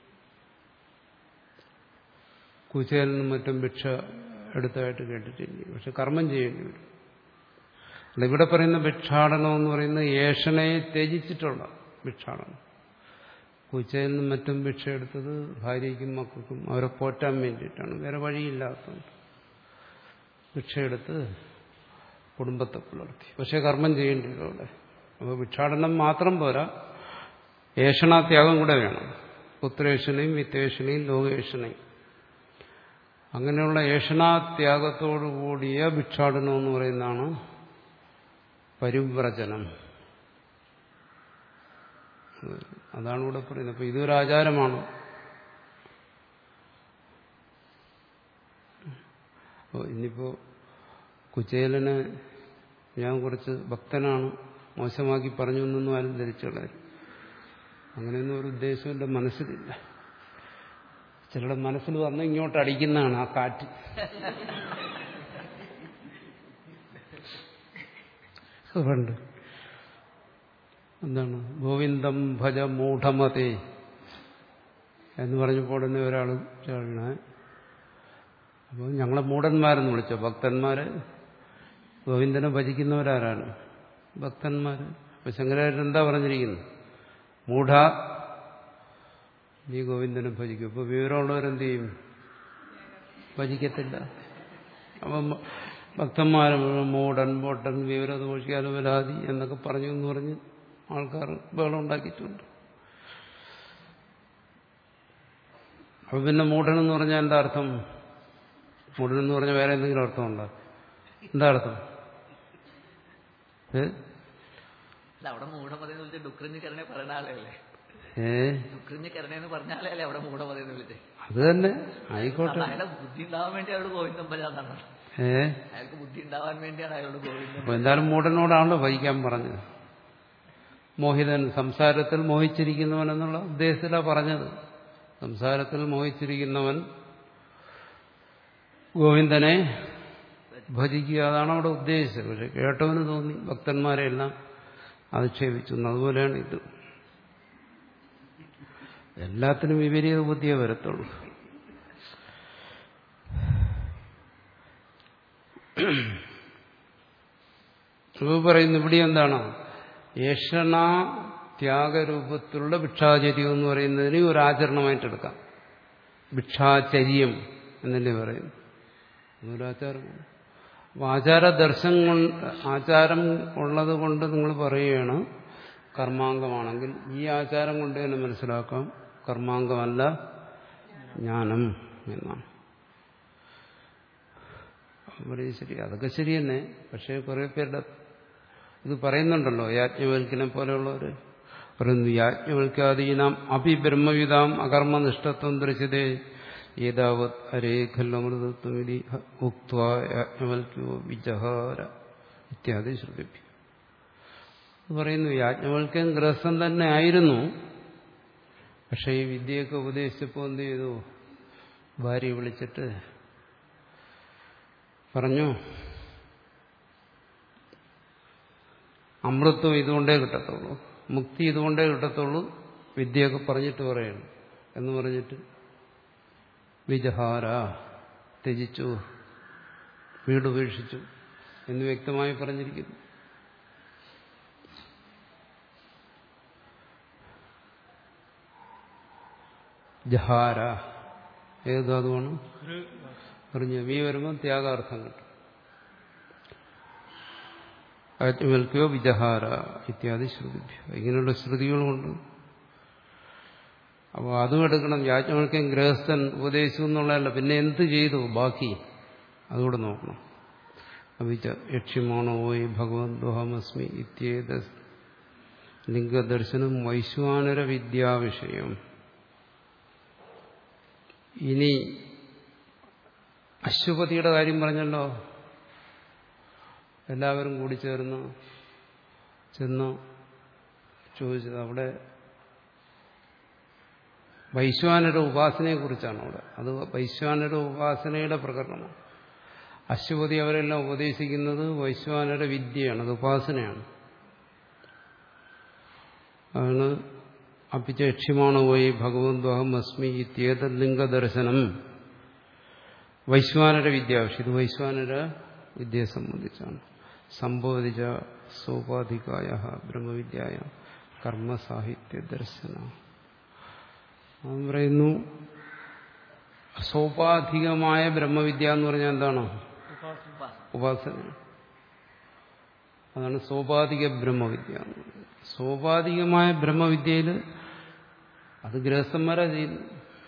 കുചേലിൽ നിന്നും മറ്റും ഭിക്ഷ എടുത്തതായിട്ട് കേട്ടിട്ടില്ല പക്ഷെ കർമ്മം ചെയ്യേണ്ടി വരും അല്ല ഇവിടെ പറയുന്ന ഭിക്ഷാടനം എന്ന് പറയുന്നത് ഏഷണയെ ത്യജിച്ചിട്ടുള്ള ഭിക്ഷാടനം കുച്ചയിൽ നിന്നും മറ്റും ഭിക്ഷ എടുത്തത് ഭാര്യയ്ക്കും മക്കൾക്കും അവരെ പോറ്റാൻ വേണ്ടിയിട്ടാണ് വേറെ വഴിയില്ലാത്തതുകൊണ്ട് ഭിക്ഷയെടുത്ത് കുടുംബത്തെ പുലർത്തി പക്ഷെ കർമ്മം ചെയ്യേണ്ടി വരും അവിടെ അപ്പോൾ ഭിക്ഷാടനം മാത്രം പോരാ ഏഷണാത്യാഗം കൂടെ വേണം പുത്രേഷണയും വിത്തേഷണയും ലോകേഷണയും അങ്ങനെയുള്ള ഏഷണാത്യാഗത്തോടുകൂടിയ ഭിക്ഷാടനം എന്ന് പറയുന്നതാണ് പരിവ്രജനം അതാണ് ഇവിടെ പറയുന്നത് അപ്പൊ ഇതൊരു ആചാരമാണ് അപ്പോൾ ഇനിയിപ്പോ കുചേലന് ഞാൻ കുറച്ച് ഭക്തനാണ് മോശമാക്കി പറഞ്ഞു എന്നൊന്നും ആരും ധരിച്ചുള്ളത് അങ്ങനെയൊന്നും ഒരു ഉദ്ദേശം എൻ്റെ മനസ്സിലില്ല ചിലരുടെ മനസ്സിൽ വന്ന് ഇങ്ങോട്ട് അടിക്കുന്നതാണ് ആ കാറ്റ് അതുകൊണ്ട് എന്താണ് ഗോവിന്ദം ഭജ മൂഢമതേ എന്ന് പറഞ്ഞപ്പോൾ തന്നെ ഒരാൾ ചേർന്ന് അപ്പോൾ ഞങ്ങളെ മൂഢന്മാരെന്ന് വിളിച്ചോ ഭക്തന്മാര് ഗോവിന്ദനെ ഭജിക്കുന്നവരാരാണ് ഭക്തന്മാർ അപ്പൊ ശങ്കരാചാര്യൻ എന്താ പറഞ്ഞിരിക്കുന്നു മൂഢ നീ ഗോവിന്ദനെ ഭജിക്കും ഇപ്പൊ വിവരമുള്ളവരെന്ത് ചെയ്യും ഭജിക്കത്തില്ല അപ്പം ഭക്തന്മാർ മൂടൻ പൊട്ടൻ വിവരദോഷിയാലുവലാതി എന്നൊക്കെ പറഞ്ഞു എന്ന് പറഞ്ഞ് ആൾക്കാർ ബഹളം ഉണ്ടാക്കിയിട്ടുണ്ട് അപ്പൊ പിന്നെ മൂഢൻ എന്ന് പറഞ്ഞാൽ എന്താ അർത്ഥം മൂഢൻ എന്ന് പറഞ്ഞാൽ വേറെ എന്തെങ്കിലും അർത്ഥമുണ്ടോ എന്താ അർത്ഥം ഏ അല്ല അവിടെ മൂഢമതി എന്ന് വിളിച്ച് ഡുക്രിഞ്ഞ് കരണേ പറയുന്ന ആളല്ലേ ഏ ഡുക്രിഞ്ഞ് കരണേന്ന് പറഞ്ഞ ആളല്ലേ അവിടെ മൂഢമതി എന്ന് വിളിച്ചേ അത് തന്നെ ആയിക്കോട്ടെ അയാളെ ബുദ്ധി ഉണ്ടാവാൻ വേണ്ടി അയാളോട് ഗോവിന്ദം പരാതാണ് ഏ അയാൾക്ക് ബുദ്ധി ഉണ്ടാവാൻ വേണ്ടിയാണ് അയാളോട് ഗോവിന്ദം അപ്പൊ എന്തായാലും മൂഢനോടാണല്ലോ ഭജിക്കാൻ പറഞ്ഞത് മോഹിതൻ സംസാരത്തിൽ മോഹിച്ചിരിക്കുന്നവൻ എന്നുള്ള ഉദ്ദേശത്തിലാണ് പറഞ്ഞത് സംസാരത്തിൽ മോഹിച്ചിരിക്കുന്നവൻ ഗോവിന്ദനെ ഭജിക്കുക അതാണ് അവിടെ ഉദ്ദേശിച്ചത് പക്ഷെ കേട്ടവന് തോന്നി ഭക്തന്മാരെല്ലാം അധിക്ഷേപിച്ചു അതുപോലെയാണ് ഇത് എല്ലാത്തിനും വിപരീത ബുദ്ധിയെ വരത്തുള്ളൂ ഇപ്പോൾ പറയുന്നു ഇവിടെ എന്താണ് ഏഷണ ത്യാഗരൂപത്തിലുള്ള ഭിക്ഷാചര്യം എന്ന് പറയുന്നതിന് ഒരു ആചരണമായിട്ട് എടുക്കാം ഭിക്ഷാചര്യം എന്നല്ലേ പറയുന്നു അതൊരാചാരമാണ് അപ്പോൾ ആചാര ദർശനം കൊണ്ട് ആചാരം ഉള്ളത് കൊണ്ട് നിങ്ങൾ പറയുകയാണ് കർമാംഗമാണെങ്കിൽ ഈ ആചാരം കൊണ്ട് തന്നെ മനസ്സിലാക്കാം കർമാംഗമല്ല ജ്ഞാനം എന്നാണ് പറയും ശരി അതൊക്കെ ശരി തന്നെ പക്ഷേ കുറേ പേരുടെ ഇത് പറയുന്നുണ്ടല്ലോ യാജ്ഞവൽക്കിനെ പോലെയുള്ളവർ പറയുന്നു യാജ്ഞവൽക്കാദീനാം അഭി ബ്രഹ്മവിതാം അകർമ്മനിഷ്ഠത്വം ദൃശ്യതേ ഏതാവത് അരേഖല്ലമൃതത്വം ഇതി ഉക്വാ യാജ്ഞവൽക്യോ വിജഹാര ഇത്യാദി ശ്രുതിപ്പി പറയുന്നു യാജ്ഞവൽക്കൻ ഗ്രഹസ്ഥൻ തന്നെ ആയിരുന്നു പക്ഷേ ഈ വിദ്യയൊക്കെ ഉപദേശിച്ചപ്പോൾ എന്ത് ചെയ്തു ഭാര്യ വിളിച്ചിട്ട് പറഞ്ഞു അമൃത്വം ഇതുകൊണ്ടേ കിട്ടത്തുള്ളൂ മുക്തി ഇതുകൊണ്ടേ കിട്ടത്തുള്ളൂ വിദ്യയൊക്കെ പറഞ്ഞിട്ട് പറയണം എന്ന് പറഞ്ഞിട്ട് വിജഹാര ത്യജിച്ചു വീട് ഉപേക്ഷിച്ചു എന്ന് വ്യക്തമായി പറഞ്ഞിരിക്കുന്നു ജഹാര ഏത് ധാതുവാണ് പറഞ്ഞു വി വരുമ്പോൾ ത്യാഗാർത്ഥം കിട്ടും ആത്മവൽക്കയോ വിജഹാര ഇത്യാദി ശ്രുതിഭ്യ ഇങ്ങനെയുള്ള ശ്രുതികളുമുണ്ട് അപ്പോൾ അതും എടുക്കണം യാജ്ഞവൽക്കൻ ഗൃഹസ്ഥൻ ഉപദേശിച്ചു എന്നുള്ളതല്ല പിന്നെ എന്ത് ചെയ്തു ബാക്കി അതുകൂടെ നോക്കണം അഭിച്ച യക്ഷിമാണോ വൈ ഭഗവദ്വഹമസ്മി ഇത്യേത ലിംഗദർശനം വൈശ്വാനര വിദ്യാവിഷയം ഇനി അശ്വപതിയുടെ കാര്യം പറഞ്ഞല്ലോ എല്ലാവരും കൂടി ചേർന്ന് ചെന്ന് ചോദിച്ചത് അവിടെ വൈശ്വാനരുടെ ഉപാസനയെ കുറിച്ചാണ് അവിടെ അത് വൈശ്വാനരുടെ ഉപാസനയുടെ പ്രകടനമാണ് അശ്വപതി അവരെല്ലാം ഉപദേശിക്കുന്നത് വൈശ്വാനരുടെ വിദ്യയാണ് അത് ഉപാസനയാണ് അതാണ് അപ്പിച്ച യക്ഷിമാണോ പോയി ഭഗവദ്വഹം അസ്മി ഇത്യേത ലിംഗദർശനം വൈശ്വാനര വിദ്യാവശ്യം ഇത് വൈശ്വാനര വിദ്യയെ സംബന്ധിച്ചാണ് സംബോധിച്ച സോപാധികായ ബ്രഹ്മവിദ്യായ കർമ്മസാഹിത്യ ദർശന അവൻ പറയുന്നു സോപാധികമായ ബ്രഹ്മവിദ്യ എന്ന് പറഞ്ഞാൽ എന്താണ് ഉപാസന അതാണ് സോപാധിക ബ്രഹ്മവിദ്യ സോപാധികമായ ബ്രഹ്മവിദ്യയിൽ അത് ഗൃഹസ്ഥന്മാരാ ചെയ്യുന്നു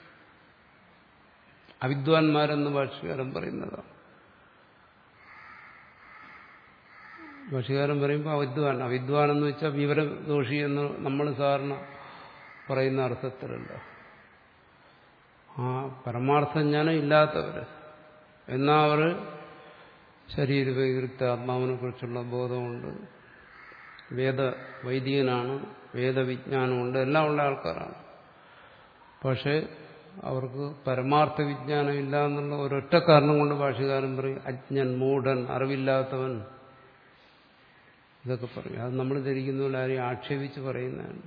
അവിദ്വാൻമാരെന്ന് ഭാഷകാരൻ പറയുന്നതാണ് ഭാഷകാരൻ പറയുമ്പോൾ അവിദ്വാൻ അവിദ്വാൻ എന്ന് വെച്ചാൽ വിവരദോഷി എന്ന് നമ്മൾ സാധാരണ പറയുന്ന അർത്ഥത്തിലല്ല ആ പരമാർത്ഥജ്ഞാനം ഇല്ലാത്തവർ എന്നാ അവർ ശരീരവികൃത്ത ആത്മാവിനെ കുറിച്ചുള്ള ബോധമുണ്ട് വേദ വൈദികനാണ് വേദവിജ്ഞാനമുണ്ട് എല്ലാം ഉള്ള ആൾക്കാരാണ് പക്ഷേ അവർക്ക് പരമാർത്ഥ വിജ്ഞാനം ഇല്ല എന്നുള്ള ഒരൊറ്റ കാരണം കൊണ്ട് ഭാഷകാരൻ പറയും അജ്ഞൻ മൂഢൻ അറിവില്ലാത്തവൻ ഇതൊക്കെ പറയും അത് നമ്മൾ ധരിക്കുന്ന പോലെ ആരെയും ആക്ഷേപിച്ച് പറയുന്നതാണ്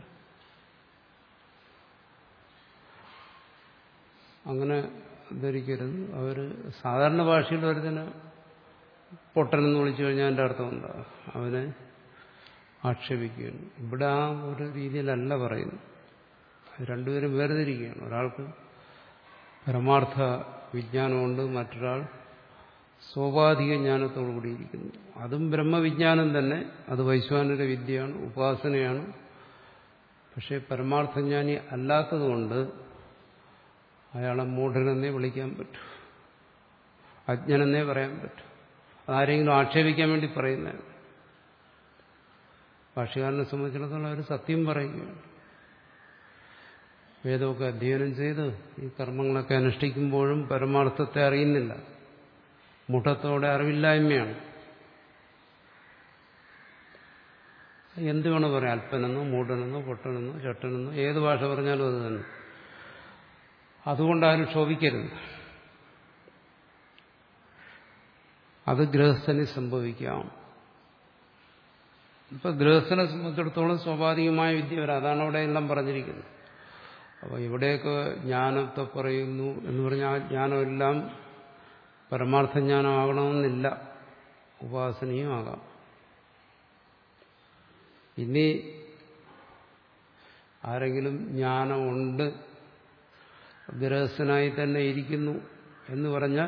അങ്ങനെ ധരിക്കരുത് അവർ സാധാരണ ഭാഷയിൽ ഒരുതിന് പൊട്ടനെന്ന് വിളിച്ചു കഴിഞ്ഞാൽ എൻ്റെ അർത്ഥം എന്താ അവനെ ആക്ഷേപിക്കുകയാണ് ഇവിടെ ആ ഒരു രീതിയിലല്ല പറയുന്നു രണ്ടുപേരും വേർതിരിക്കുകയാണ് ഒരാൾക്ക് പരമാർത്ഥ വിജ്ഞാനമുണ്ട് മറ്റൊരാൾ സ്വാഭാവിക ജ്ഞാനത്തോടു കൂടിയിരിക്കുന്നു അതും ബ്രഹ്മവിജ്ഞാനം തന്നെ അത് വൈശ്വാനരുടെ വിദ്യയാണ് ഉപാസനയാണ് പക്ഷേ പരമാർത്ഥജ്ഞാനി അല്ലാത്തതുകൊണ്ട് അയാളെ മൂഢനെന്നേ വിളിക്കാൻ പറ്റൂ അജ്ഞനെന്നേ പറയാൻ പറ്റൂ അതാരെങ്കിലും ആക്ഷേപിക്കാൻ വേണ്ടി പറയുന്നതാണ് ഭാഷകാരനെ സംബന്ധിച്ചിടത്തോളം അവർ സത്യം പറയുകയാണ് വേദമൊക്കെ അധ്യയനം ചെയ്ത് ഈ കർമ്മങ്ങളൊക്കെ അനുഷ്ഠിക്കുമ്പോഴും പരമാർത്ഥത്തെ അറിയുന്നില്ല മുഠത്തോടെ അറിവില്ലായ്മയാണ് എന്ത് വേണം പറയാം അല്പനെന്നോ മൂടനെന്നോ പൊട്ടനെന്നോ ചട്ടനെന്നോ ഏത് ഭാഷ പറഞ്ഞാലും അത് തന്നെ അതുകൊണ്ട് ആരും ക്ഷോഭിക്കരുത് അത് ഗൃഹസ്ഥന് സംഭവിക്കാം ഇപ്പൊ ഗൃഹസ്ഥനെ സംബന്ധിച്ചിടത്തോളം സ്വാഭാവികമായ വിദ്യ വരാം അതാണ് അവിടെ എല്ലാം പറഞ്ഞിരിക്കുന്നത് അപ്പോൾ ഇവിടെയൊക്കെ ജ്ഞാനത്തെ പറയുന്നു എന്ന് പറഞ്ഞാൽ ആ ജ്ഞാനമെല്ലാം പരമാർത്ഥ ജ്ഞാനമാകണമെന്നില്ല ഉപാസനയും ആകാം ഇനി ആരെങ്കിലും ജ്ഞാനമുണ്ട് ഗൃഹസ്ഥനായി തന്നെ ഇരിക്കുന്നു എന്ന് പറഞ്ഞാൽ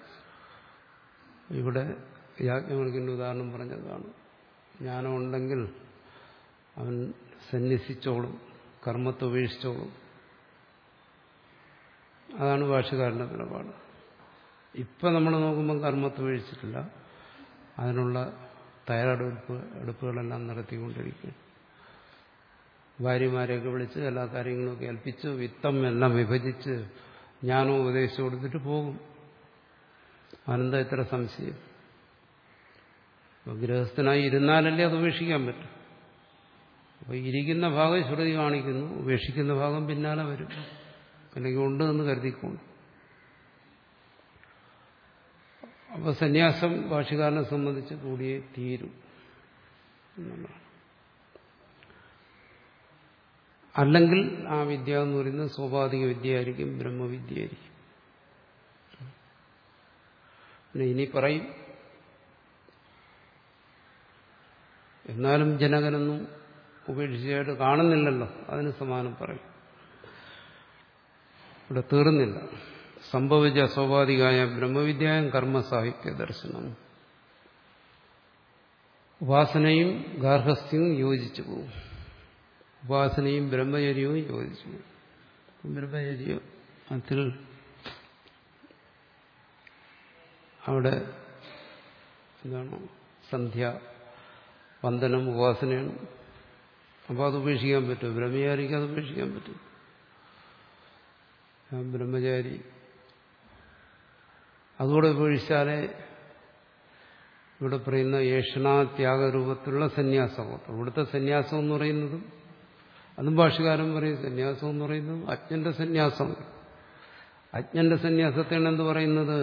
ഇവിടെ യാജ്ഞവൽക്കിന്റെ ഉദാഹരണം പറഞ്ഞതാണ് ജ്ഞാനമുണ്ടെങ്കിൽ അവൻ സന്യസിച്ചോളും കർമ്മത്തെ ഉപേക്ഷിച്ചോളും അതാണ് ഭാഷകാരന്റെ നിലപാട് ഇപ്പം നമ്മൾ നോക്കുമ്പോൾ കർമ്മത്തെ ഉപേക്ഷിച്ചിട്ടില്ല അതിനുള്ള തയ്യാറെടുപ്പ് എടുപ്പുകളെല്ലാം നടത്തിക്കൊണ്ടിരിക്കുകയാണ് ഭാര്യമാരെയൊക്കെ വിളിച്ച് എല്ലാ കാര്യങ്ങളൊക്കെ ഏൽപ്പിച്ച് വിത്തം എല്ലാം വിഭജിച്ച് ജ്ഞാനം ഉപദേശിച്ചു കൊടുത്തിട്ട് പോകും അനന്ത ഇത്ര സംശയം ഗൃഹസ്ഥനായി ഇരുന്നാലല്ലേ അത് ഉപേക്ഷിക്കാൻ പറ്റും അപ്പോൾ ഇരിക്കുന്ന ഭാഗം ശ്രുതി കാണിക്കുന്നു ഉപേക്ഷിക്കുന്ന ഭാഗം പിന്നാലെ വരും അല്ലെങ്കിൽ ഉണ്ട് എന്ന് കരുതിക്കൊണ്ട് അപ്പോൾ സന്യാസം ഭാഷകാരനെ സംബന്ധിച്ച് കൂടിയേ തീരും എന്നുള്ളതാണ് അല്ലെങ്കിൽ ആ വിദ്യ എന്ന് പറയുന്നത് സ്വാഭാവിക വിദ്യയായിരിക്കും ബ്രഹ്മവിദ്യയായിരിക്കും പിന്നെ ഇനി പറയും എന്നാലും ജനകനൊന്നും ഉപേക്ഷിച്ചായിട്ട് കാണുന്നില്ലല്ലോ അതിന് സമാനം പറയും ഇവിടെ തീർന്നില്ല സംഭവിച്ച സ്വാഭാവികമായ ബ്രഹ്മവിദ്യയും കർമ്മസാഹിത്യ ദർശനം ഉപാസനയും ഗാർഹസ്ഥ്യവും യോജിച്ചു പോകും ഉപാസനയും ബ്രഹ്മചര്യവും യോജിച്ചു പോകും ബ്രഹ്മചര്യം അതിൽ അവിടെ എന്താണ് സന്ധ്യ വന്ദനം ഉപാസനയാണ് അപ്പോൾ അത് ഉപേക്ഷിക്കാൻ പറ്റും ബ്രഹ്മചാരിക്ക് അത് ഉപേക്ഷിക്കാൻ പറ്റും ബ്രഹ്മചാരി അതുകൂടെ ഉപേക്ഷിച്ചാലേ ഇവിടെ പറയുന്ന ഏഷണാത്യാഗരൂപത്തിലുള്ള സന്യാസമോട്ടം ഇവിടുത്തെ സന്യാസം എന്ന് പറയുന്നത് അതും ഭാഷകാരൻ പറയും സന്യാസം എന്ന് പറയുന്നത് അജ്ഞന്റെ സന്യാസം അജ്ഞന്റെ സന്യാസത്തെയാണ് എന്ത് പറയുന്നത്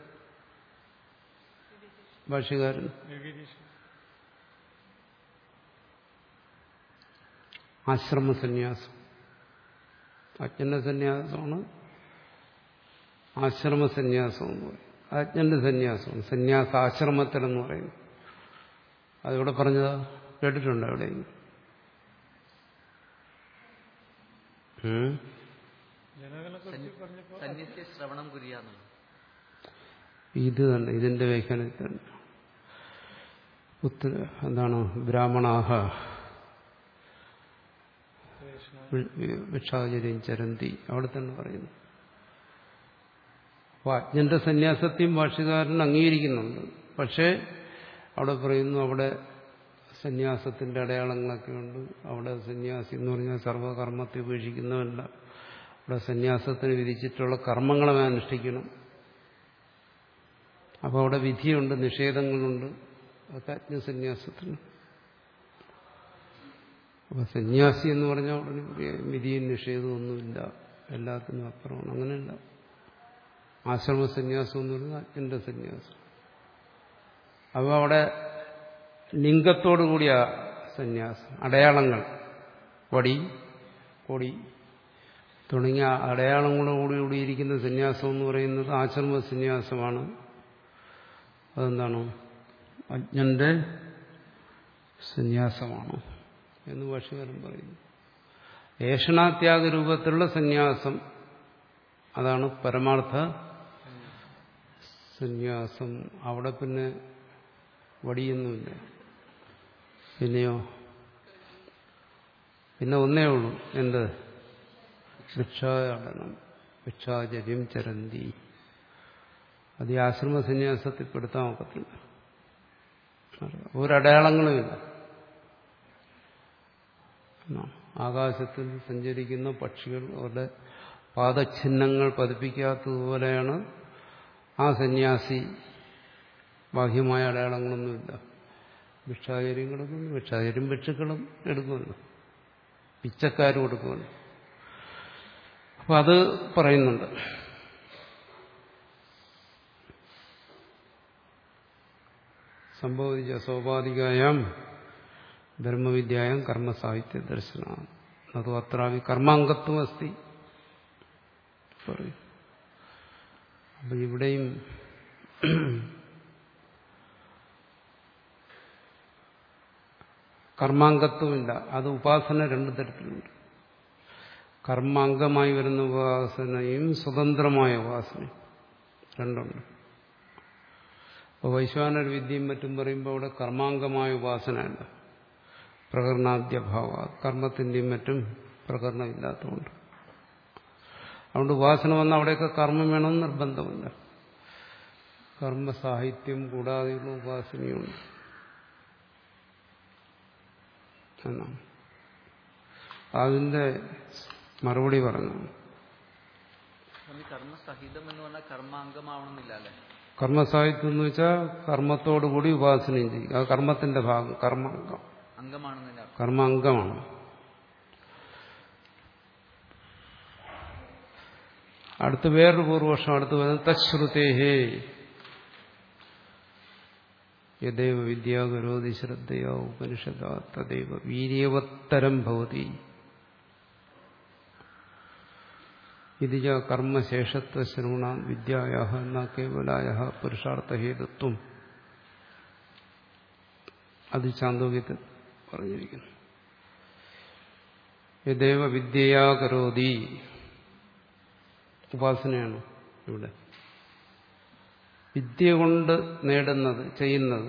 ഭാഷകാരൻ ആശ്രമ സന്യാസം അജ്ഞന്റെ സന്യാസമാണ് ആശ്രമ സന്യാസം എന്ന് പറയും അജ്ഞന്റെ സന്യാസമാണ് സന്യാസാശ്രമത്തിലെന്ന് പറയുന്നു അതിവിടെ പറഞ്ഞതാ കേട്ടിട്ടുണ്ടോ എവിടെയെങ്കിലും സന്യസ്യ ശ്രവണം കുര്യാന്നുള്ളത് ഇത് തന്നെ ഇതിന്റെ വ്യാഖ്യാനത്തിൽ തന്നെ പുത്ര എന്താണ് ബ്രാഹ്മണാഹ ഭിക്ഷാചര്യം ചരന്തി അവിടെ തന്നെ പറയുന്നു അപ്പോൾ അജ്ഞന്റെ സന്യാസത്തെയും ഭാഷകാരൻ അംഗീകരിക്കുന്നുണ്ട് പക്ഷേ അവിടെ പറയുന്നു അവിടെ സന്യാസത്തിന്റെ അടയാളങ്ങളൊക്കെ ഉണ്ട് അവിടെ സന്യാസി എന്ന് പറഞ്ഞാൽ സർവകർമ്മത്തെ ഉപേക്ഷിക്കുന്നവല്ല അവിടെ സന്യാസത്തിന് വിധിച്ചിട്ടുള്ള കർമ്മങ്ങളെ അനുഷ്ഠിക്കണം അപ്പോൾ അവിടെ വിധിയുണ്ട് നിഷേധങ്ങളുണ്ട് അതൊക്കെ അജ്ഞസന്യാസത്തിന് അപ്പൊ സന്യാസി എന്ന് പറഞ്ഞാൽ ഉടനെ വിധിയും നിഷേധവും ഒന്നുമില്ല എല്ലാത്തിനും അപ്പുറമാണ് അങ്ങനെയല്ല ആശ്രമ സന്യാസം എന്ന് പറയുന്നത് അജ്ഞന്റെ സന്യാസം അപ്പോൾ അവിടെ ലിംഗത്തോടു കൂടിയ സന്യാസം അടയാളങ്ങൾ വടി കൊടി തുടങ്ങിയ അടയാളങ്ങളോടുകൂടി ഇരിക്കുന്ന സന്യാസം എന്ന് പറയുന്നത് ആശ്രമ സന്യാസമാണ് അതെന്താണ് അജ്ഞന്റെ സന്യാസമാണ് എന്ന് ഭാഷകാരൻ പറയുന്നു ഏഷണാത്യാഗ രൂപത്തിലുള്ള സന്യാസം അതാണ് പരമാർത്ഥ സന്യാസം അവിടെ പിന്നെ വടിയൊന്നുമില്ല പിന്നെയോ പിന്നെ ഒന്നേ ഉള്ളൂ എന്ത് ഭിക്ഷാടനം ഭിക്ഷാചര്യം ചരന്തി അത് ഈ ആശ്രമ സന്യാസത്തിൽ പെടുത്താൻ ഒക്കത്തില്ല ഒരടയാളങ്ങളുമില്ല ആകാശത്തിൽ സഞ്ചരിക്കുന്ന പക്ഷികൾ അവരുടെ പാദചിഹ്നങ്ങൾ പതിപ്പിക്കാത്തതുപോലെയാണ് ആ സന്യാസി ബാഹ്യമായ അടയാളങ്ങളൊന്നുമില്ല ഭിക്ഷാചര്യം കൊടുക്കുന്നു ഭിക്ഷാചര്യം ഭിക്ഷുക്കളും എടുക്കുമല്ലോ പിച്ചക്കാരും കൊടുക്കുമല്ലോ അപ്പൊ അത് പറയുന്നുണ്ട് സംഭവിച്ച സോപാധികായാം ബ്രഹ്മവിദ്യായം കർമ്മസാഹിത്യ ദർശന അത് അത്രാവി കർമാംഗത്വം അസ്തി പറയും അപ്പൊ ഇവിടെയും കർമാംഗത്വമില്ല അത് ഉപാസന രണ്ടു തരത്തിലുണ്ട് കർമാംഗമായി വരുന്ന ഉപാസനയും സ്വതന്ത്രമായ ഉപാസനയും രണ്ടുണ്ട് അപ്പോൾ വൈശ്വാനര വിദ്യയും മറ്റും പറയുമ്പോൾ അവിടെ കർമാംഗമായ ഉപാസനയല്ല പ്രകടനാദ്യഭാവ കർമ്മത്തിൻ്റെയും മറ്റും പ്രകടനമില്ലാത്തതുകൊണ്ട് അതുകൊണ്ട് ഉപാസന വന്ന അവിടെയൊക്കെ കർമ്മം വേണമെന്ന് നിർബന്ധമില്ല കർമ്മസാഹിത്യം കൂടാതെയുള്ള ഉപാസനയുണ്ട് എന്നാണ് അതിന്റെ മറുപടി പറഞ്ഞു സ്വാമി കർമ്മസഹിതം എന്ന് പറഞ്ഞാൽ കർമാംഗമാവണമെന്നില്ല അല്ലേ കർമ്മസാഹിത്യം എന്ന് വെച്ചാൽ കർമ്മത്തോടുകൂടി ഉപാസനയും ചെയ്യും അത് കർമ്മത്തിന്റെ ഭാഗം കർമാംഗം അംഗമാണെന്നില്ല അർത്ഥം. കർമാംഗമാണ് അടുത്ത് വേറൊരു പൂർവപക്ഷം അടുത്ത് വരുന്നത് തശ്രുതേഹേ യദേവ വിദ്യാ കരോതി ശ്രദ്ധയാ ഉപനിഷത തദൈവ വീര്യവത്തരം ഭവതി ഇത് ച കർമ്മശേഷത്വ ശ്രവണ വിദ്യായ ന കേവലായ പുരുഷാർത്ഥഹേതുത്വം അത് ചാന്തോക്യത്തിൽ പറഞ്ഞിരിക്കുന്നു യദേവ വിദ്യയാ കരോതി ഉപാസനയാണ് ഇവിടെ വിദ്യ കൊണ്ട് നേടുന്നത് ചെയ്യുന്നത്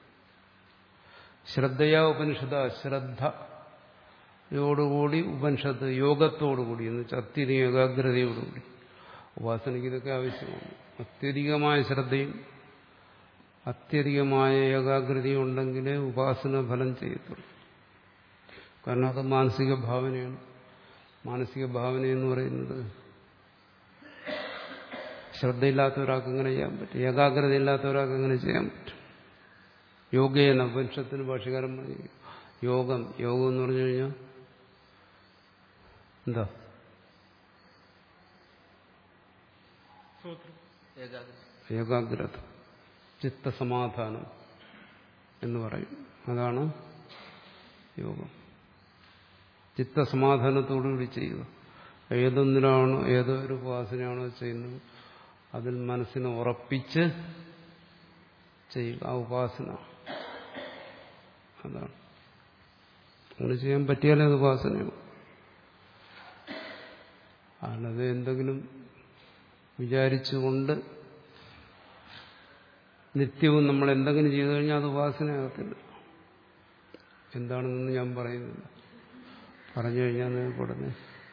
ശ്രദ്ധയാ ഉപനിഷത ശ്രദ്ധയോടുകൂടി ഉപനിഷത്ത് യോഗത്തോടുകൂടി എന്ന് വെച്ചാൽ അത്യധിക ഏകാഗ്രതയോടുകൂടി ഉപാസനയ്ക്ക് ഇതൊക്കെ ആവശ്യമാണ് അത്യധികമായ ശ്രദ്ധയും അത്യധികമായ ഏകാഗ്രതയും ഉണ്ടെങ്കിലേ ഉപാസന ഫലം ചെയ്യത്തുള്ളൂ കാരണം അത് മാനസിക ഭാവനയാണ് മാനസിക ഭാവന എന്ന് പറയുന്നത് ശ്രദ്ധയില്ലാത്ത ഒരാൾക്ക് എങ്ങനെ ചെയ്യാൻ പറ്റും ഏകാഗ്രത ഇല്ലാത്ത ഒരാൾക്ക് എങ്ങനെ ചെയ്യാൻ പറ്റും യോഗേന ഉപനിഷത്തിന് ഭാഷകാരൻ പറഞ്ഞു യോഗം യോഗം എന്ന് പറഞ്ഞു കഴിഞ്ഞാൽ എന്താ ഏകാഗ്രത ഏകാഗ്രത ചിത്തസമാധാനം എന്ന് പറയും അതാണ് യോഗം ചിത്തസമാധാനത്തോടുകൂടി ചെയ്യുക ഏതൊന്നിനാണോ ഏതോ ഒരു ഉപാസനയാണോ ചെയ്യുന്നത് അതിൽ മനസ്സിനെ ഉറപ്പിച്ച് ചെയ്യുക ആ ഉപാസന അതാണ് അങ്ങനെ ചെയ്യാൻ പറ്റിയാലേ അത് ഉപാസനയാണ് അല്ലാതെ എന്തെങ്കിലും വിചാരിച്ചുകൊണ്ട് നിത്യവും നമ്മൾ എന്തെങ്കിലും ചെയ്തു കഴിഞ്ഞാൽ അത് ഉപാസനയാകത്തില്ല എന്താണെന്നൊന്നും ഞാൻ പറയുന്നില്ല പറഞ്ഞു കഴിഞ്ഞാൽ നിങ്ങൾക്ക് ഉടനെ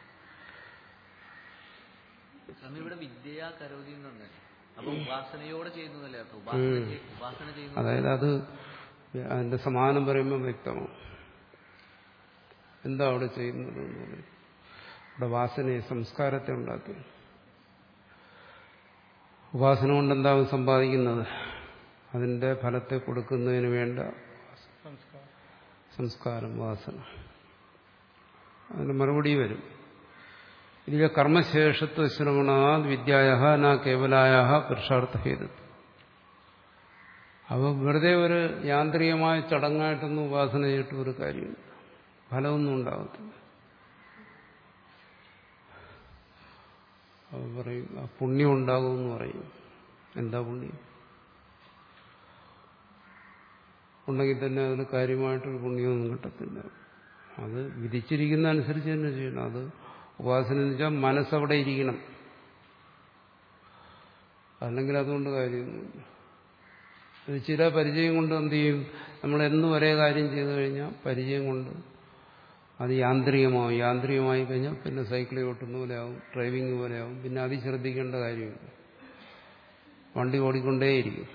സ്വാമി ഇവിടെ വിദ്യയാ കരോതി എന്നുണ്ട് അപ്പൊ ഉപാസനയോടെ ചെയ്യുന്നതല്ലേ അർത്ഥം ഉപാസന ചെയ്- ഉപാസന ചെയ്യുന്നത് അതായത് അത് അതിന്റെ സമാനം പറയുമ്പോൾ വ്യക്തമാണ് എന്താ അവിടെ ചെയ്യുന്നത് എന്ന് പറയും അവിടെ വാസനയെ സംസ്കാരത്തെ ഉണ്ടാക്കി ഉപാസന കൊണ്ട് എന്താവും സമ്പാദിക്കുന്നത് അതിന്റെ ഫലത്തെ കൊടുക്കുന്നതിന് വേണ്ട സംസ്കാരം വാസന അതിന് മറുപടി വരും ഇതിലെ കർമ്മശേഷത്വ ശ്രവണാ വിദ്യായ ന കേവലായ പുരുഷാർത്ഥ ഹേതുത്വം അപ്പോൾ വെറുതെ ഒരു യാന്ത്രികമായ ചടങ്ങായിട്ടൊന്നും ഉപാസന ചെയ്തിട്ട് ഒരു കാര്യമില്ല ഫലമൊന്നും ഉണ്ടാകത്തില്ല അപ്പോൾ പറയും ആ പുണ്യം ഉണ്ടാകുമെന്ന് പറയും എന്താ പുണ്യം ഉണ്ടെങ്കിൽ തന്നെ അതിന് കാര്യമായിട്ടൊരു പുണ്യമൊന്നും കിട്ടത്തില്ല അത് വിധിച്ചിരിക്കുന്ന അനുസരിച്ച് തന്നെ ചെയ്യണം അത് ഉപാസന എന്ന് വെച്ചാൽ മനസ്സവിടെ ഇരിക്കണം അല്ലെങ്കിൽ അതുകൊണ്ട് കാര്യമൊന്നുമില്ല ഇത് ചില പരിചയം കൊണ്ട് എന്ത് ചെയ്യും നമ്മൾ എന്നും ഒരേ കാര്യം ചെയ്തു കഴിഞ്ഞാൽ പരിചയം കൊണ്ട് അത് യാന്ത്രികമാവും യാന്ത്രികമായി കഴിഞ്ഞാൽ പിന്നെ സൈക്കിൾ ഓട്ടുന്ന പോലെയാവും ഡ്രൈവിംഗ് പോലെയാവും പിന്നെ അതി ശ്രദ്ധിക്കേണ്ട കാര്യമില്ല വണ്ടി ഓടിക്കൊണ്ടേയിരിക്കും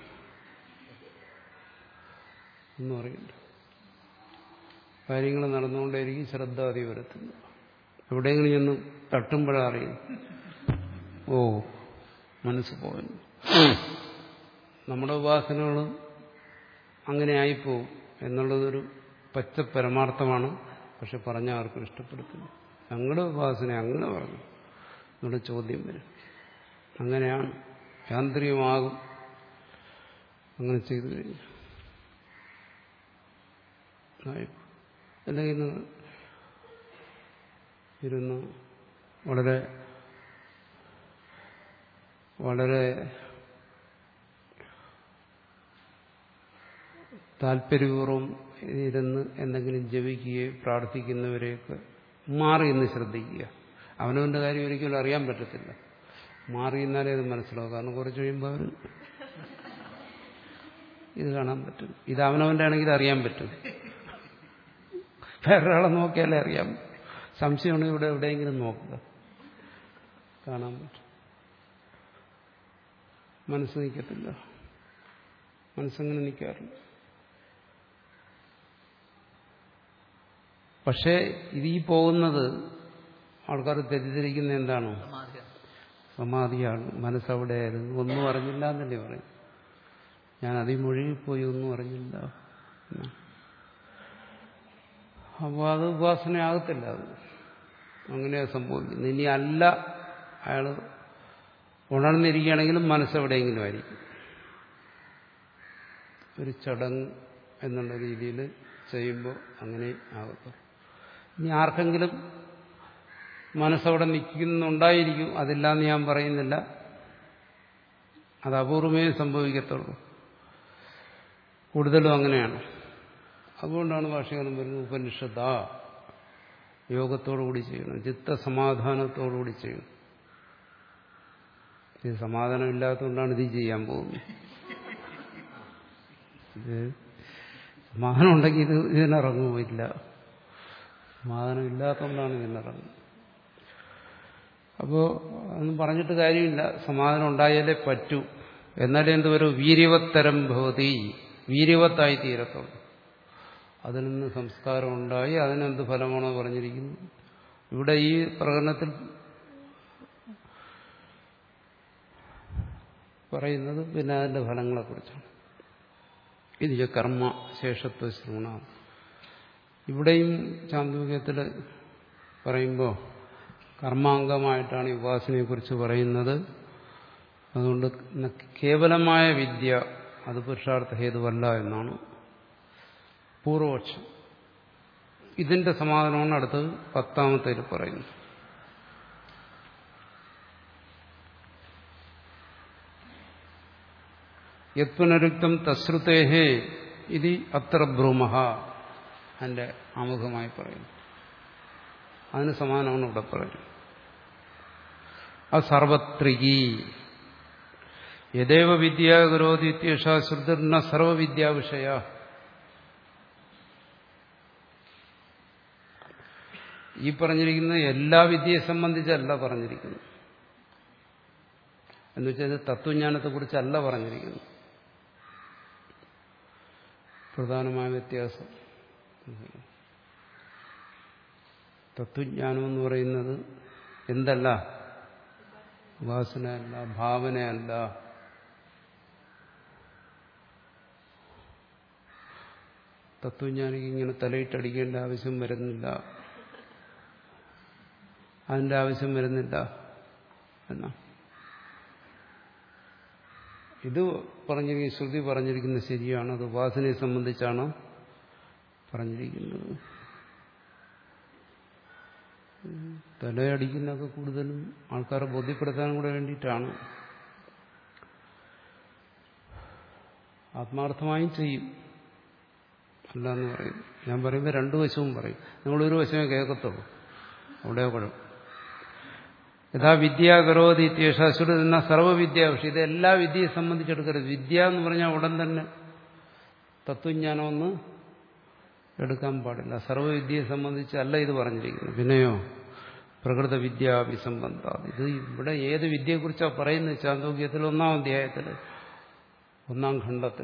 ഒന്നും അറിയില്ല കാര്യങ്ങൾ നടന്നുകൊണ്ടേയിരിക്കും ശ്രദ്ധ അതി വരത്തില്ല എവിടെയെങ്കിലും ചെന്ന് തട്ടുമ്പോഴാ അറിയും ഓ മനസ്സ് പോകന്നു നമ്മുടെ ഉപാസനകളും അങ്ങനെ ആയിപ്പോവും എന്നുള്ളതൊരു പച്ച പരമാർത്ഥമാണ് പക്ഷെ പറഞ്ഞ ആർക്കും ഇഷ്ടപ്പെടുത്തില്ല ഞങ്ങളുടെ ഉപാസന അങ്ങനെ പറഞ്ഞു എന്നുള്ള ചോദ്യം വരും അങ്ങനെയാണ് യാന്ത്രികമാകും അങ്ങനെ ചെയ്തു കഴിഞ്ഞു ആയിപ്പോ അല്ലെങ്കിൽ ഇന്ന് ഇരുന്ന് വളരെ വളരെ താല്പര്യപൂർവ്വം ഇരുന്ന് എന്തെങ്കിലും ജപിക്കുകയോ പ്രാർത്ഥിക്കുന്നവരെയൊക്കെ മാറി എന്ന് ശ്രദ്ധിക്കുക അവനവന്റെ കാര്യം ഒരിക്കലും അറിയാൻ പറ്റത്തില്ല മാറി എന്നാലേ അത് മനസ്സിലാവും കാരണം കുറച്ച് കഴിയുമ്പോൾ അവർ ഇത് കാണാൻ പറ്റും ഇത് അവനവന്റെ ആണെങ്കിൽ അറിയാൻ പറ്റും വേറൊരാളെ നോക്കിയാലേ അറിയാം സംശയമുണ്ടെങ്കിൽ ഇവിടെ എവിടെയെങ്കിലും നോക്കുക കാണാൻ പറ്റും മനസ്സ് നിൽക്കത്തില്ല മനസ്സങ്ങനെ നിൽക്കാറില്ല പക്ഷേ ഇത് ഈ പോകുന്നത് ആൾക്കാർ തെറ്റിദ്ധരിക്കുന്ന എന്താണോ സമാധിയാണ് സമാധിയാണ് മനസ്സവിടെയായിരുന്നു ഒന്നും അറിഞ്ഞില്ല എന്നല്ലേ പറയും ഞാൻ അതിമൊഴുകിപ്പോയി ഒന്നും അറിഞ്ഞില്ല എന്ന്. അപ്പോൾ അത് ഉപാസനയാകത്തില്ല അത് അങ്ങനെയാ സംഭവിക്കുന്നത് ഇനി അല്ല അയാൾ ഉണർന്നിരിക്കുകയാണെങ്കിലും മനസ്സെവിടെയെങ്കിലും ആയിരിക്കും ഒരു ചടങ്ങ് എന്നുള്ള രീതിയിൽ ചെയ്യുമ്പോൾ അങ്ങനെ ആകത്തുള്ളൂ ഇനി ആർക്കെങ്കിലും മനസ്സവിടെ നിൽക്കുന്നുണ്ടായിരിക്കും അതില്ലാന്ന് ഞാൻ പറയുന്നില്ല അത് അപൂർവമേ സംഭവിക്കത്തുള്ളൂ കൂടുതലും അങ്ങനെയാണ് അതുകൊണ്ടാണ് ഭാഷകാലം പറയുന്നത് ഉപനിഷത്ത യോഗത്തോടുകൂടി ചെയ്യണം ചിത്തസമാധാനത്തോടുകൂടി ചെയ്യണം ഇത് സമാധാനം ഇല്ലാത്തതുകൊണ്ടാണ് ഇത് ചെയ്യാൻ പോകുന്നത് ഇത് സമാധാനം ഉണ്ടെങ്കിൽ ഇത് ഇതിനിറങ്ങുമില്ല സമാധാനം ഇല്ലാത്തതുകൊണ്ടാണ് ഇതിനിറങ്ങുന്നത് അപ്പോൾ അതൊന്നും പറഞ്ഞിട്ട് കാര്യമില്ല സമാധാനം ഉണ്ടായാലേ പറ്റൂ എന്നാലേ എന്ത് വരും വീര്യവത്തരം ഭവതി വീര്യവത്തായി തീരത്തുള്ളൂ അതിൽ നിന്ന് സംസ്കാരം ഉണ്ടായി അതിനെന്ത് ഫലമാണോ പറഞ്ഞിരിക്കുന്നത് ഇവിടെ ഈ പ്രകടനത്തിൽ പറയുന്നത് പിന്നെ അതിന്റെ ഫലങ്ങളെക്കുറിച്ചാണ് ഇത് കർമ്മ ശേഷത്വ ശ്രവണ ഇവിടെയും ചാന്തോക്യത്തിൽ പറയുമ്പോൾ കർമാംഗമായിട്ടാണ് ഈ ഉപാസനയെക്കുറിച്ച് പറയുന്നത് അതുകൊണ്ട് കേവലമായ വിദ്യ അത് പുരുഷാർത്ഥ ഹേതുവല്ല എന്നാണ് പൂർവപക്ഷം ഇതിന്റെ സമാധാനമാണ് അടുത്തത് പത്താമത്തേൽ പറയുന്നത് യത്പുനരുക്തം തശ്രുതേഹേ ഇത് അത്ര ബ്രൂമഹ അതിന്റെ ആമുഖമായി പറയുന്നു അതിന് സമാനമാണ് ഇവിടെ പറയുന്നത് അസർവത്രികി യദേവ വിദ്യ കരോതി ഇത്യേഷ ശ്രുതിർന സർവവിദ്യാ വിഷയ ഈ പറഞ്ഞിരിക്കുന്നത് എല്ലാ വിദ്യയെ സംബന്ധിച്ചല്ല പറഞ്ഞിരിക്കുന്നു എന്നുവെച്ചാൽ തത്വജ്ഞാനത്തെക്കുറിച്ചല്ല പറഞ്ഞിരിക്കുന്നു പ്രധാനമായ വ്യത്യാസം തത്വജ്ഞാനം എന്ന് പറയുന്നത് എന്തല്ല ഉപാസനയല്ല ഭാവനയല്ല തത്വജ്ഞാനിക്ക് ഇങ്ങനെ തലയിട്ടടിക്കേണ്ട ആവശ്യം വരുന്നില്ല അതിന്റെ ആവശ്യം വരുന്നില്ല എന്നാ ഇത് പറഞ്ഞിരിക്കുന്ന ശ്രുതി പറഞ്ഞിരിക്കുന്നത് ശരിയാണ് അത് ഉപാസനയെ സംബന്ധിച്ചാണ് പറഞ്ഞിരിക്കുന്നത് തലയടിക്കുന്നതൊക്കെ കൂടുതലും ആൾക്കാരെ ബോധ്യപ്പെടുത്താനും കൂടെ വേണ്ടിയിട്ടാണ് ആത്മാർത്ഥമായും ചെയ്യും അല്ല എന്ന് പറയും ഞാൻ പറയുമ്പോൾ രണ്ടു വശവും പറയും നിങ്ങളൊരു വശമേ കേൾക്കത്തുള്ളൂ അവിടെ കുഴപ്പം യഥാ വിദ്യ കരോതി ഇത്യേഷാശ്വര എന്ന സർവ്വവിദ്യ പക്ഷെ ഇത് എല്ലാ വിദ്യയെ സംബന്ധിച്ചെടുക്കരുത് വിദ്യ എന്ന് പറഞ്ഞാൽ ഉടൻ തന്നെ തത്വജ്ഞാനമൊന്ന് എടുക്കാൻ പാടില്ല സർവ്വവിദ്യയെ സംബന്ധിച്ചല്ല ഇത് പറഞ്ഞിരിക്കുന്നത് പിന്നെയോ പ്രകൃത വിദ്യാഭിസംബന്ധ ഇത് ഇവിടെ ഏത് വിദ്യയെക്കുറിച്ചാണ് പറയുന്നത് ചാന്തോക്യത്തിൽ ഒന്നാം അധ്യായത്തിൽ ഒന്നാം ഖണ്ഡത്തിൽ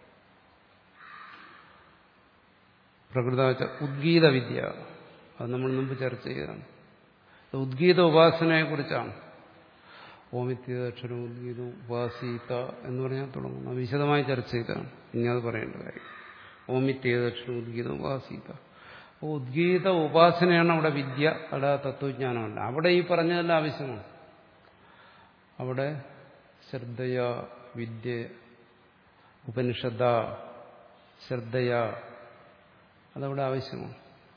പ്രകൃത ഉദ്ഗീത വിദ്യ അത് നമ്മൾ മുമ്പ് ചർച്ച ചെയ്തതാണ് ഉദ്ഗീത ഉപാസനയെക്കുറിച്ചാണ് ഓമിത്യക്ഷരം ഉദ്ഗീതം ഉപാസീത എന്ന് പറഞ്ഞാൽ തുടങ്ങുന്നു വിശദമായി ചർച്ച ചെയ്താണ് ഇനി അത് പറയേണ്ട കാര്യം ഓമിത്യക്ഷരം ഉദ്ഗീതം ഉപാസീത അപ്പോൾ ഉദ്ഗീത ഉപാസനയാണ് അവിടെ വിദ്യ അവിടെ തത്വജ്ഞാനമല്ല അവിടെ ഈ പറഞ്ഞതെല്ലാം ആവശ്യമാണ് അവിടെ ശ്രദ്ധയ വിദ്യ ഉപനിഷദ ശ്രദ്ധയ അതവിടെ ആവശ്യമാണ്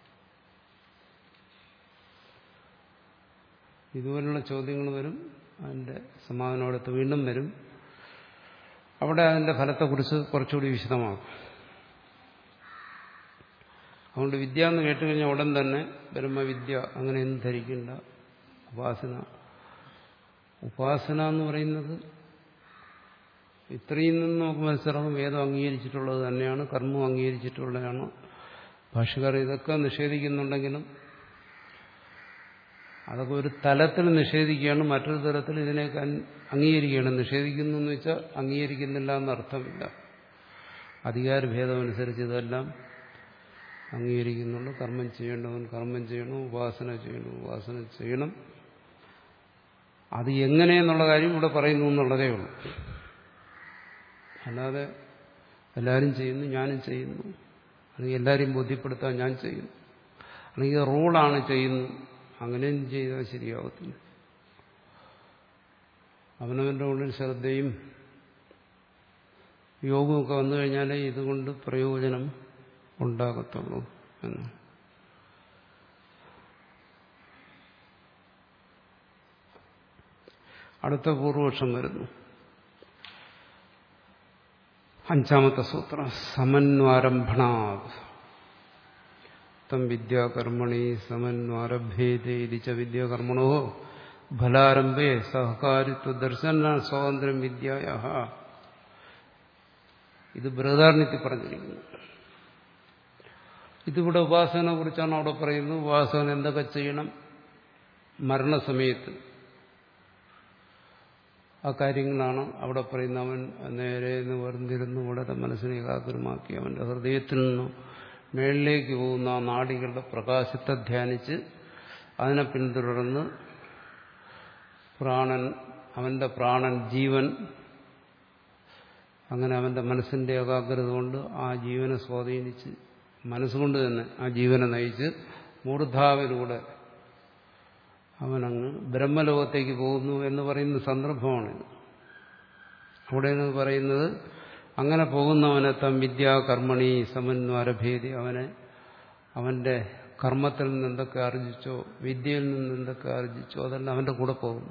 ഇതുപോലുള്ള ചോദ്യങ്ങൾ വരും അതിൻ്റെ സമാധാനം അടുത്ത് വീണ്ടും വരും അവിടെ അതിൻ്റെ ഫലത്തെക്കുറിച്ച് കുറച്ചുകൂടി വിശദമാകും അതുകൊണ്ട് വിദ്യ എന്ന് കേട്ടുകഴിഞ്ഞാൽ ഉടൻ തന്നെ ബ്രഹ്മവിദ്യ അങ്ങനെയൊന്നും ധരിക്കേണ്ട ഉപാസന ഉപാസന എന്ന് പറയുന്നത് ഇത്രയും നിന്ന് നമുക്ക് മനസ്സിലാകും വേദം അംഗീകരിച്ചിട്ടുള്ളത് തന്നെയാണ് കർമ്മം അംഗീകരിച്ചിട്ടുള്ളതാണ് ഭാഷകാർ ഇതൊക്കെ നിഷേധിക്കുന്നുണ്ടെങ്കിലും അതൊക്കെ ഒരു തലത്തിൽ നിഷേധിക്കുകയാണ് മറ്റൊരു തലത്തിൽ ഇതിനെയൊക്കെ അംഗീകരിക്കുകയാണ് നിഷേധിക്കുന്നു എന്ന് വെച്ചാൽ അംഗീകരിക്കുന്നില്ല എന്നർത്ഥമില്ല അധികാരഭേദമനുസരിച്ച് ഇതെല്ലാം അംഗീകരിക്കുന്നുള്ളൂ കർമ്മം ചെയ്യേണ്ടവൻ കർമ്മം ചെയ്യണം ഉപാസന ചെയ്യണം ഉപാസന ചെയ്യണം അത് എങ്ങനെയെന്നുള്ള കാര്യം ഇവിടെ പറയുന്നു എന്നുള്ളതേ ഉള്ളൂ അല്ലാതെ എല്ലാവരും ചെയ്യുന്നു ഞാനും ചെയ്യുന്നു അല്ലെങ്കിൽ എല്ലാവരെയും ബോധ്യപ്പെടുത്താൻ ഞാൻ ചെയ്യുന്നു അല്ലെങ്കിൽ റൂളാണ് ചെയ്യുന്നു അങ്ങനെയും ചെയ്താൽ ശരിയാവത്തില്ല അവനവന്റെ ഉള്ളിൽ ശ്രദ്ധയും യോഗമൊക്കെ വന്നു കഴിഞ്ഞാലേ ഇതുകൊണ്ട് പ്രയോജനം ഉണ്ടാകത്തുള്ളൂ എന്ന് അടുത്ത പൂർവപക്ഷം വരുന്നു അഞ്ചാമത്തെ സൂത്രം സമന്വാരംഭണാത് തം വിദ്യാകർമ്മണി സമന്വാരഭേദിച്ച വിദ്യാകർമ്മണോ ഫലാരംഭേ സഹകാരിത്വ ദർശന സ്വാതന്ത്ര്യം വിദ്യായ ഇത് ബൃഹദാരണ്യത്തിൽ പറഞ്ഞിരിക്കുന്നു ഇതിവിടെ ഉപാസനെ കുറിച്ചാണ് അവിടെ പറയുന്നത് ഉപാസകൻ എന്തൊക്കെ ചെയ്യണം മരണസമയത്ത് ആ കാര്യങ്ങളാണ് അവിടെ പറയുന്ന അവൻ നേരെ നിവർന്നിരുന്നു വളരെ മനസ്സിനെ ഏകാഗ്രമാക്കി അവന്റെ ഹൃദയത്തിൽ നിന്നും മേളിലേക്ക് പോകുന്ന ആ നാടികളുടെ പ്രകാശത്തെ ധ്യാനിച്ച് അതിനെ പിന്തുടർന്ന് പ്രാണൻ അവന്റെ പ്രാണൻ ജീവൻ അങ്ങനെ അവന്റെ മനസ്സിന്റെ ഏകാഗ്രത കൊണ്ട് ആ ജീവനെ സ്വാധീനിച്ച് മനസ്സുകൊണ്ട് തന്നെ ആ ജീവനെ നയിച്ച് മൂർധാവിലൂടെ അവനങ്ങ് ബ്രഹ്മലോകത്തേക്ക് പോകുന്നു എന്ന് പറയുന്ന സന്ദർഭമാണിത് അവിടെ നിന്ന് പറയുന്നത് അങ്ങനെ പോകുന്നവനെ തം വിദ്യാകർമ്മണി സമന്വരഭേദി അവനെ അവന്റെ കർമ്മത്തിൽ നിന്ന് എന്തൊക്കെ ആർജിച്ചോ വിദ്യയിൽ നിന്ന് എന്തൊക്കെ ആർജിച്ചോ അതെല്ലാം അവന്റെ കൂടെ പോകുന്നു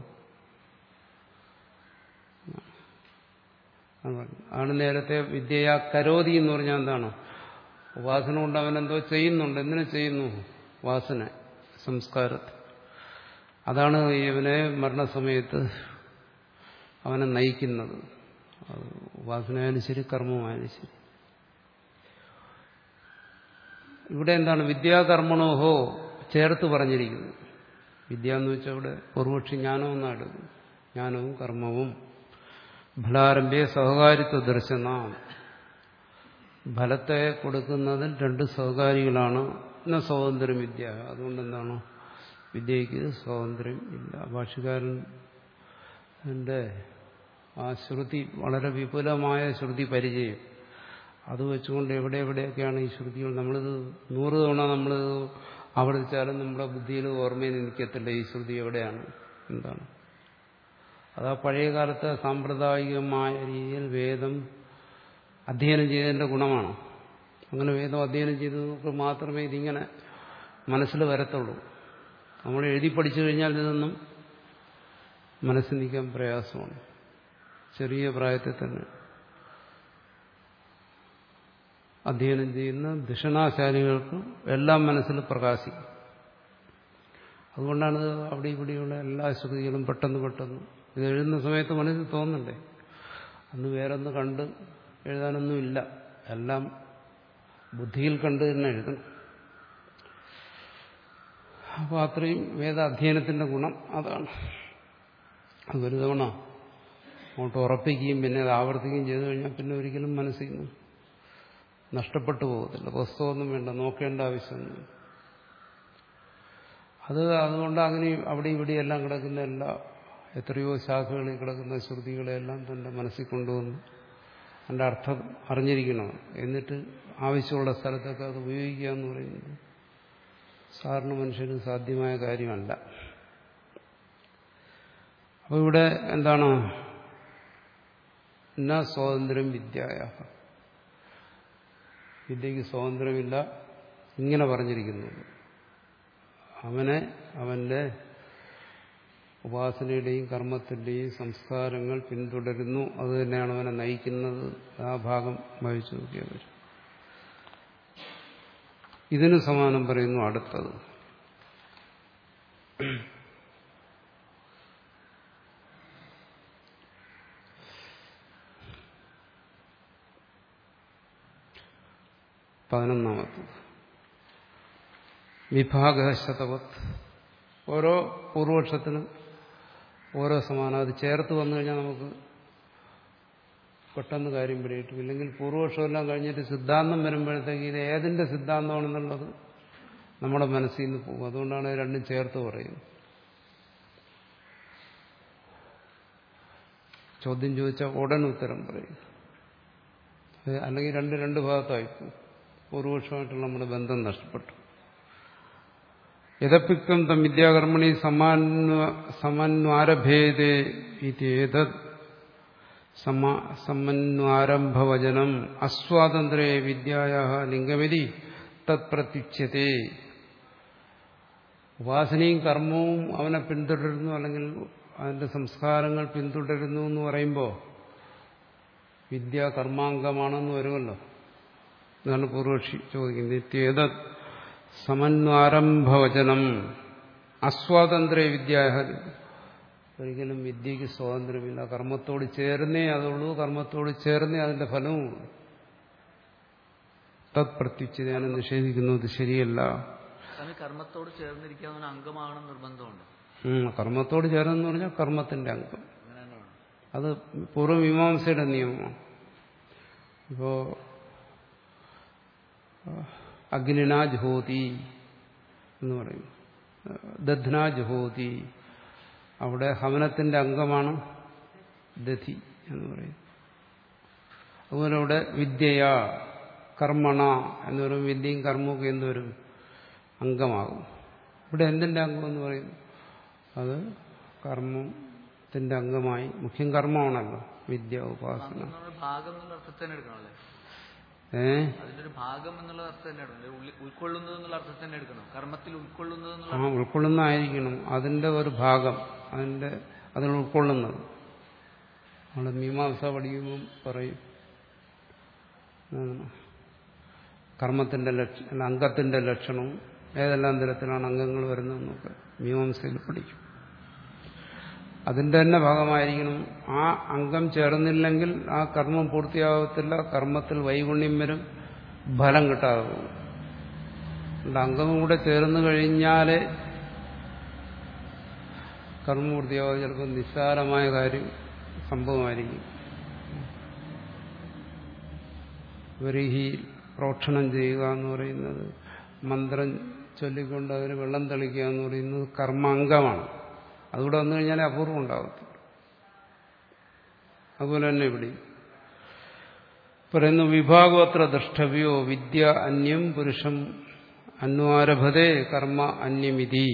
ആണ് നേരത്തെ വിദ്യയാ കരോതി എന്ന് പറഞ്ഞാൽ എന്താണ് ഉപാസന കൊണ്ട് അവനെന്തോ ചെയ്യുന്നുണ്ട് എന്തിനു ചെയ്യുന്നു വാസന സംസ്കാരത്തെ അതാണ് ഇവനെ മരണസമയത്ത് അവനെ നയിക്കുന്നത് ഉപാസനയായാലും ശരി കർമ്മമായാലും ശരി ഇവിടെ എന്താണ് വിദ്യാകർമ്മണോഹോ ചേർത്ത് പറഞ്ഞിരിക്കുന്നത് വിദ്യ എന്ന് വെച്ചാൽ ഇവിടെ പൂർവക്ഷി ജ്ഞാനവും എന്നാണ് ജ്ഞാനവും കർമ്മവും ഫലാരംഭ്യ സഹകാരിത്വ ദർശന ഫലത്തെ കൊടുക്കുന്നതിൽ രണ്ട് സഹകാരികളാണ് എന്ന സ്വാതന്ത്ര്യം വിദ്യ അതുകൊണ്ട് എന്താണ് വിദ്യയ്ക്ക് സ്വാതന്ത്ര്യം ഇല്ല ഭാഷകാരൻ എൻ്റെ ആ ശ്രുതി വളരെ വിപുലമായ ശ്രുതി പരിചയം അത് വെച്ചുകൊണ്ട് എവിടെ എവിടെയൊക്കെയാണ് ഈ ശ്രുതികൾ നമ്മളിത് നൂറ് തവണ നമ്മൾ ആവർത്തിച്ചാലും നമ്മുടെ ബുദ്ധിയിൽ ഓർമ്മയിൽ നിൽക്കത്തില്ല ഈ ശ്രുതി എവിടെയാണ് എന്താണ് അത് ആ പഴയ കാലത്തെ സാമ്പ്രദായികമായ രീതിയിൽ വേദം അധ്യയനം ചെയ്തതിൻ്റെ ഗുണമാണ് അങ്ങനെ വേദം അധ്യയനം ചെയ്തവർക്ക് മാത്രമേ ഇതിങ്ങനെ മനസ്സിൽ വരത്തുള്ളൂ നമ്മൾ എഴുതി പഠിച്ചു കഴിഞ്ഞാൽ ഇതൊന്നും മനസ്സിൽ നിൽക്കാൻ പ്രയാസമാണ് ചെറിയ പ്രായത്തിൽ തന്നെ അധ്യയനം ചെയ്യുന്ന ദക്ഷിണാശാലികൾക്ക് എല്ലാം മനസ്സിൽ പ്രകാശിക്കും അതുകൊണ്ടാണ് അവിടെ ഇവിടെയുള്ള എല്ലാ ശ്രുതികളും പെട്ടെന്ന് പെട്ടെന്ന് ഇത് എഴുതുന്ന സമയത്ത് മനസ്സിൽ തോന്നണ്ടേ അന്ന് വേറൊന്ന് കണ്ട് എഴുതാനൊന്നുമില്ല എല്ലാം ബുദ്ധിയിൽ കണ്ട് തന്നെ എഴുതണം അപ്പോൾ അത്രയും വേദ അധ്യയനത്തിന്റെ ഗുണം അതാണ് അത് ഒരു തവണ അങ്ങോട്ട് ഉറപ്പിക്കുകയും പിന്നെ അത് ആവർത്തിക്കുകയും ചെയ്തു കഴിഞ്ഞാൽ പിന്നെ ഒരിക്കലും മനസ്സിൽ നിന്ന് നഷ്ടപ്പെട്ടു പോകത്തില്ല പുസ്തകമൊന്നും വേണ്ട നോക്കേണ്ട ആവശ്യമൊന്നും അത് അതുകൊണ്ട് അങ്ങനെ അവിടെ ഇവിടെ എല്ലാം കിടക്കുന്ന എല്ലാ എത്രയോ ശാഖകളിൽ കിടക്കുന്ന ശ്രുതികളെല്ലാം തന്റെ മനസ്സിൽ കൊണ്ടുവന്ന് അതിൻ്റെ അർത്ഥം അറിഞ്ഞിരിക്കണം എന്നിട്ട് ആവശ്യമുള്ള സ്ഥലത്തൊക്കെ അത് ഉപയോഗിക്കുക എന്ന് പറയുന്നത് സാധാരണ മനുഷ്യന് സാധ്യമായ കാര്യമല്ല അപ്പോൾ ഇവിടെ എന്താണ് എന്നാ സ്വാതന്ത്ര്യം വിദ്യായ വിദ്യയ്ക്ക് സ്വാതന്ത്ര്യമില്ല ഇങ്ങനെ പറഞ്ഞിരിക്കുന്നുള്ളൂ അവനെ അവന്റെ ഉപാസനയുടെയും കർമ്മത്തിന്റെയും സംസ്കാരങ്ങൾ പിന്തുടരുന്നു അത് തന്നെയാണ് അവനെ നയിക്കുന്നത് ആ ഭാഗം വായിച്ചു നോക്കിയാൽ വരും ഇതിന് സമാനം പറയുന്നു അടുത്തത് പതിനൊന്നാമത്തത് വിഭാഗ ശതവത് ഓരോ പൂർവക്ഷത്തിനും ഓരോ സമാനം അത് ചേർത്ത് വന്നു കഴിഞ്ഞാൽ നമുക്ക് പെട്ടെന്ന് കാര്യം പിടിയിട്ടു ഇല്ലെങ്കിൽ പൂർവക്ഷമെല്ലാം കഴിഞ്ഞിട്ട് സിദ്ധാന്തം വരുമ്പോഴത്തേക്ക് ഇത് ഏതിന്റെ സിദ്ധാന്തമാണെന്നുള്ളത് നമ്മുടെ മനസ്സിൽ നിന്ന് പോകും അതുകൊണ്ടാണ് ഇത് രണ്ടും ചേർത്ത് പറയുന്നത് ചോദ്യം ചോദിച്ചാൽ ഉടൻ ഉത്തരം പറയും അത് അല്ലെങ്കിൽ രണ്ട് രണ്ട് ഭാഗത്തായി പോകും പൂർവക്ഷമായിട്ടുള്ള നമ്മുടെ ബന്ധം നഷ്ടപ്പെട്ടു യഥപ്പിക്തം തം വിദ്യാകർമ്മണി സമന്വാരഭേദേ ഇതേതത് സമന്വാരംഭവചനം അസ്വാതന്ത്രേ വിദ്യായ ലിംഗമിതി തത്പ്രത്യുച്യത്തെ ഉപാസനയും കർമ്മവും അവനെ പിന്തുടരുന്നു അല്ലെങ്കിൽ അതിന്റെ സംസ്കാരങ്ങൾ പിന്തുടരുന്നു എന്ന് പറയുമ്പോൾ വിദ്യ കർമാംഗമാണെന്ന് വരുമല്ലോ എന്നാണ് പൂർവക്ഷി ചോദിക്കുന്നത് നിത്യേത സമന്വാരംഭവചനം അസ്വാതന്ത്ര്യ വിദ്യ ഒരിക്കലും വിദ്യക്ക് സ്വാതന്ത്ര്യമില്ല കർമ്മത്തോട് ചേർന്നേ അതുള്ളൂ കർമ്മത്തോട് ചേർന്നേ അതിന്റെ ഫലവും തത്പ്രത്യുച്ഛതയാണ് നിഷേധിക്കുന്നത് ശരിയല്ല സ്വാമി കർമ്മത്തോട് ചേർന്നിരിക്കാവുന്ന അംഗമാകണം നിർബന്ധമുണ്ട് ഉം, കർമ്മത്തോട് ചേർന്നെന്ന് പറഞ്ഞാൽ കർമ്മത്തിന്റെ അംഗം അങ്ങനെ തന്നെ വേണം അത് പൂർവ്വമീമാംസയുടെ നിയമമാണ് ഇപ്പോ അഗ്നിനാ ജുഹോതി എന്ന് പറയും ദധ്നാ ജുഹോതി അവിടെ ഹവനത്തിന്റെ അംഗമാണ് ദധി എന്ന് പറയും അതുപോലെ ഇവിടെ വിദ്യയ കർമ്മണ എന്ന് പറയും വിദ്യയും കർമ്മവും എന്തുവരും അംഗമാകും ഇവിടെ എന്തിന്റെ അംഗം എന്ന് പറയുന്നു അത് കർമ്മത്തിന്റെ അംഗമായി മുഖ്യം കർമ്മമാണല്ലോ വിദ്യ ഉപാസന അംഗം എന്നുള്ള ഭാഗം എന്നുള്ള അർത്ഥത്തിൽ തന്നെ എടുക്കണം അല്ലേ ഏ അതിന്റെ ഒരു ഭാഗം എന്നുള്ള അർത്ഥം തന്നെ എടുക്കണം അല്ലെ ഉള്ളി- ഉൾക്കൊള്ളുന്നത് എന്നുള്ള അർത്ഥത്തിൽ തന്നെ എടുക്കണം കർമ്മത്തിൽ ഉൾക്കൊള്ളുന്നത് എന്നുള്ള ആ ഉൾക്കൊള്ളുന്നതായിരിക്കണം അതിന്റെ ഒരു ഭാഗം അതിന്റെ അതിൽ ഉൾക്കൊള്ളുന്നത് നമ്മൾ മീമാംസ പഠിക്കുമ്പം പറയും എന്താണ്? കർമ്മത്തിന്റെ ലക്ഷ അംഗത്തിന്റെ ലക്ഷണവും ഏതെല്ലാം തരത്തിലാണ് അംഗങ്ങൾ വരുന്നതെന്നൊക്കെ മീമാംസയിൽ പഠിക്കും അതിന്റെ തന്നെ ഭാഗമായിരിക്കണം ആ അംഗം ചേർന്നില്ലെങ്കിൽ ആ കർമ്മം പൂർത്തിയാകത്തില്ല കർമ്മത്തിൽ വൈഗുണ്യം വരും ഫലം കിട്ടാതെ പോകും അതുകൊണ്ട് അംഗം കൂടെ ചേർന്ന് കഴിഞ്ഞാലേ കർമ്മപൂർത്തിയാവാതെ ചിലപ്പോൾ നിസ്സാരമായ കാര്യം സംഭവമായിരിക്കും വരിഹി പ്രോക്ഷണം ചെയ്യുക എന്ന് പറയുന്നത് മന്ത്രം ചൊല്ലിക്കൊണ്ട് അതിന് വെള്ളം തെളിക്കുക എന്ന് പറയുന്നത് കർമാംഗമാണ് അതുകൂടെ വന്നു കഴിഞ്ഞാലേ അപൂർവം ഉണ്ടാകത്തുള്ളൂ അതുപോലെ തന്നെ ഇവിടെ പറയുന്നു വിഭാഗോത്ര ദ്രഷ്ടവ്യോ വിദ്യ അന്യം പുരുഷം അന്വാരഭതേ കർമ്മ അന്യമിതി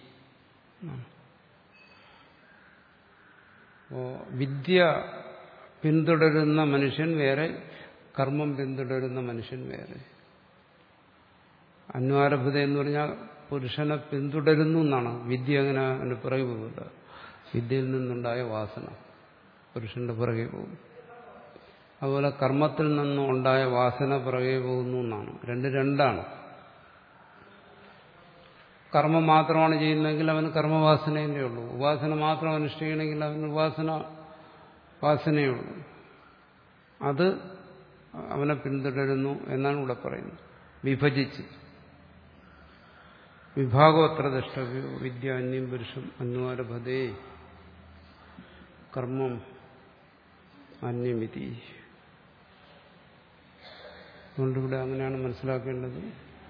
അപ്പോ വിദ്യ പിന്തുടരുന്ന മനുഷ്യൻ വേറെ കർമ്മം പിന്തുടരുന്ന മനുഷ്യൻ വേറെ അന്വാരഭത എന്ന് പറഞ്ഞാൽ പുരുഷനെ പിന്തുടരുന്നു എന്നാണ് വിദ്യ അങ്ങനെ അതിന് പിറകെ പോകില്ല വിദ്യയിൽ നിന്നുണ്ടായ വാസന പുരുഷന്റെ പിറകെ പോകും അതുപോലെ കർമ്മത്തിൽ നിന്നും ഉണ്ടായ വാസന പിറകെ പോകുന്നു എന്നാണ് രണ്ട് രണ്ടാണ് കർമ്മം മാത്രമാണ് ചെയ്യുന്നതെങ്കിൽ അവന് കർമ്മവാസനയല്ലേ ഉള്ളൂ ഉപാസന മാത്രം അനുഷ്ഠിക്കണമെങ്കിൽ അവന് ഉപാസന വാസനയേ ഉള്ളൂ അത് അവനെ പിന്തുടരുന്നു എന്നാണ് ഇവിടെ പറയുന്നത് വിഭജിച്ച് വിഭാഗോത്ര ദ്രഷ്ടവ്യോ വിദ്യ അന്യം പുരുഷം അന്വാരഭതേ കർമ്മം അന്യമിതി അതുകൊണ്ടിവിടെ അങ്ങനെയാണ് മനസ്സിലാക്കേണ്ടത്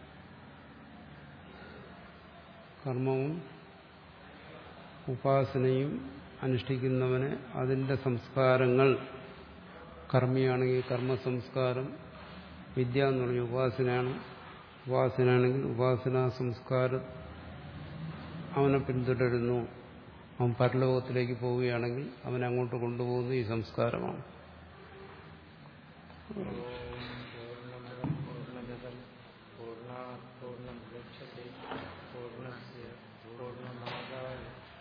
കർമ്മവും ഉപാസനയും അനുഷ്ഠിക്കുന്നവന് അതിന്റെ സംസ്കാരങ്ങൾ കർമ്മിയാണെങ്കിൽ കർമ്മസംസ്കാരം വിദ്യ എന്ന് പറഞ്ഞ ഉപാസനയാണ് ഉപാസനയാണെങ്കിൽ ഉപാസനാ സംസ്കാരം അവനെ പിന്തുടരുന്നു അവൻ പരലോകത്തിലേക്ക് പോവുകയാണെങ്കിൽ അവനെ അങ്ങോട്ട് കൊണ്ടുപോകുന്ന ഈ സംസ്കാരമാണ് पूर्णात् पूर्णमुदच्छते पूर्णस्य पूर्णमादाय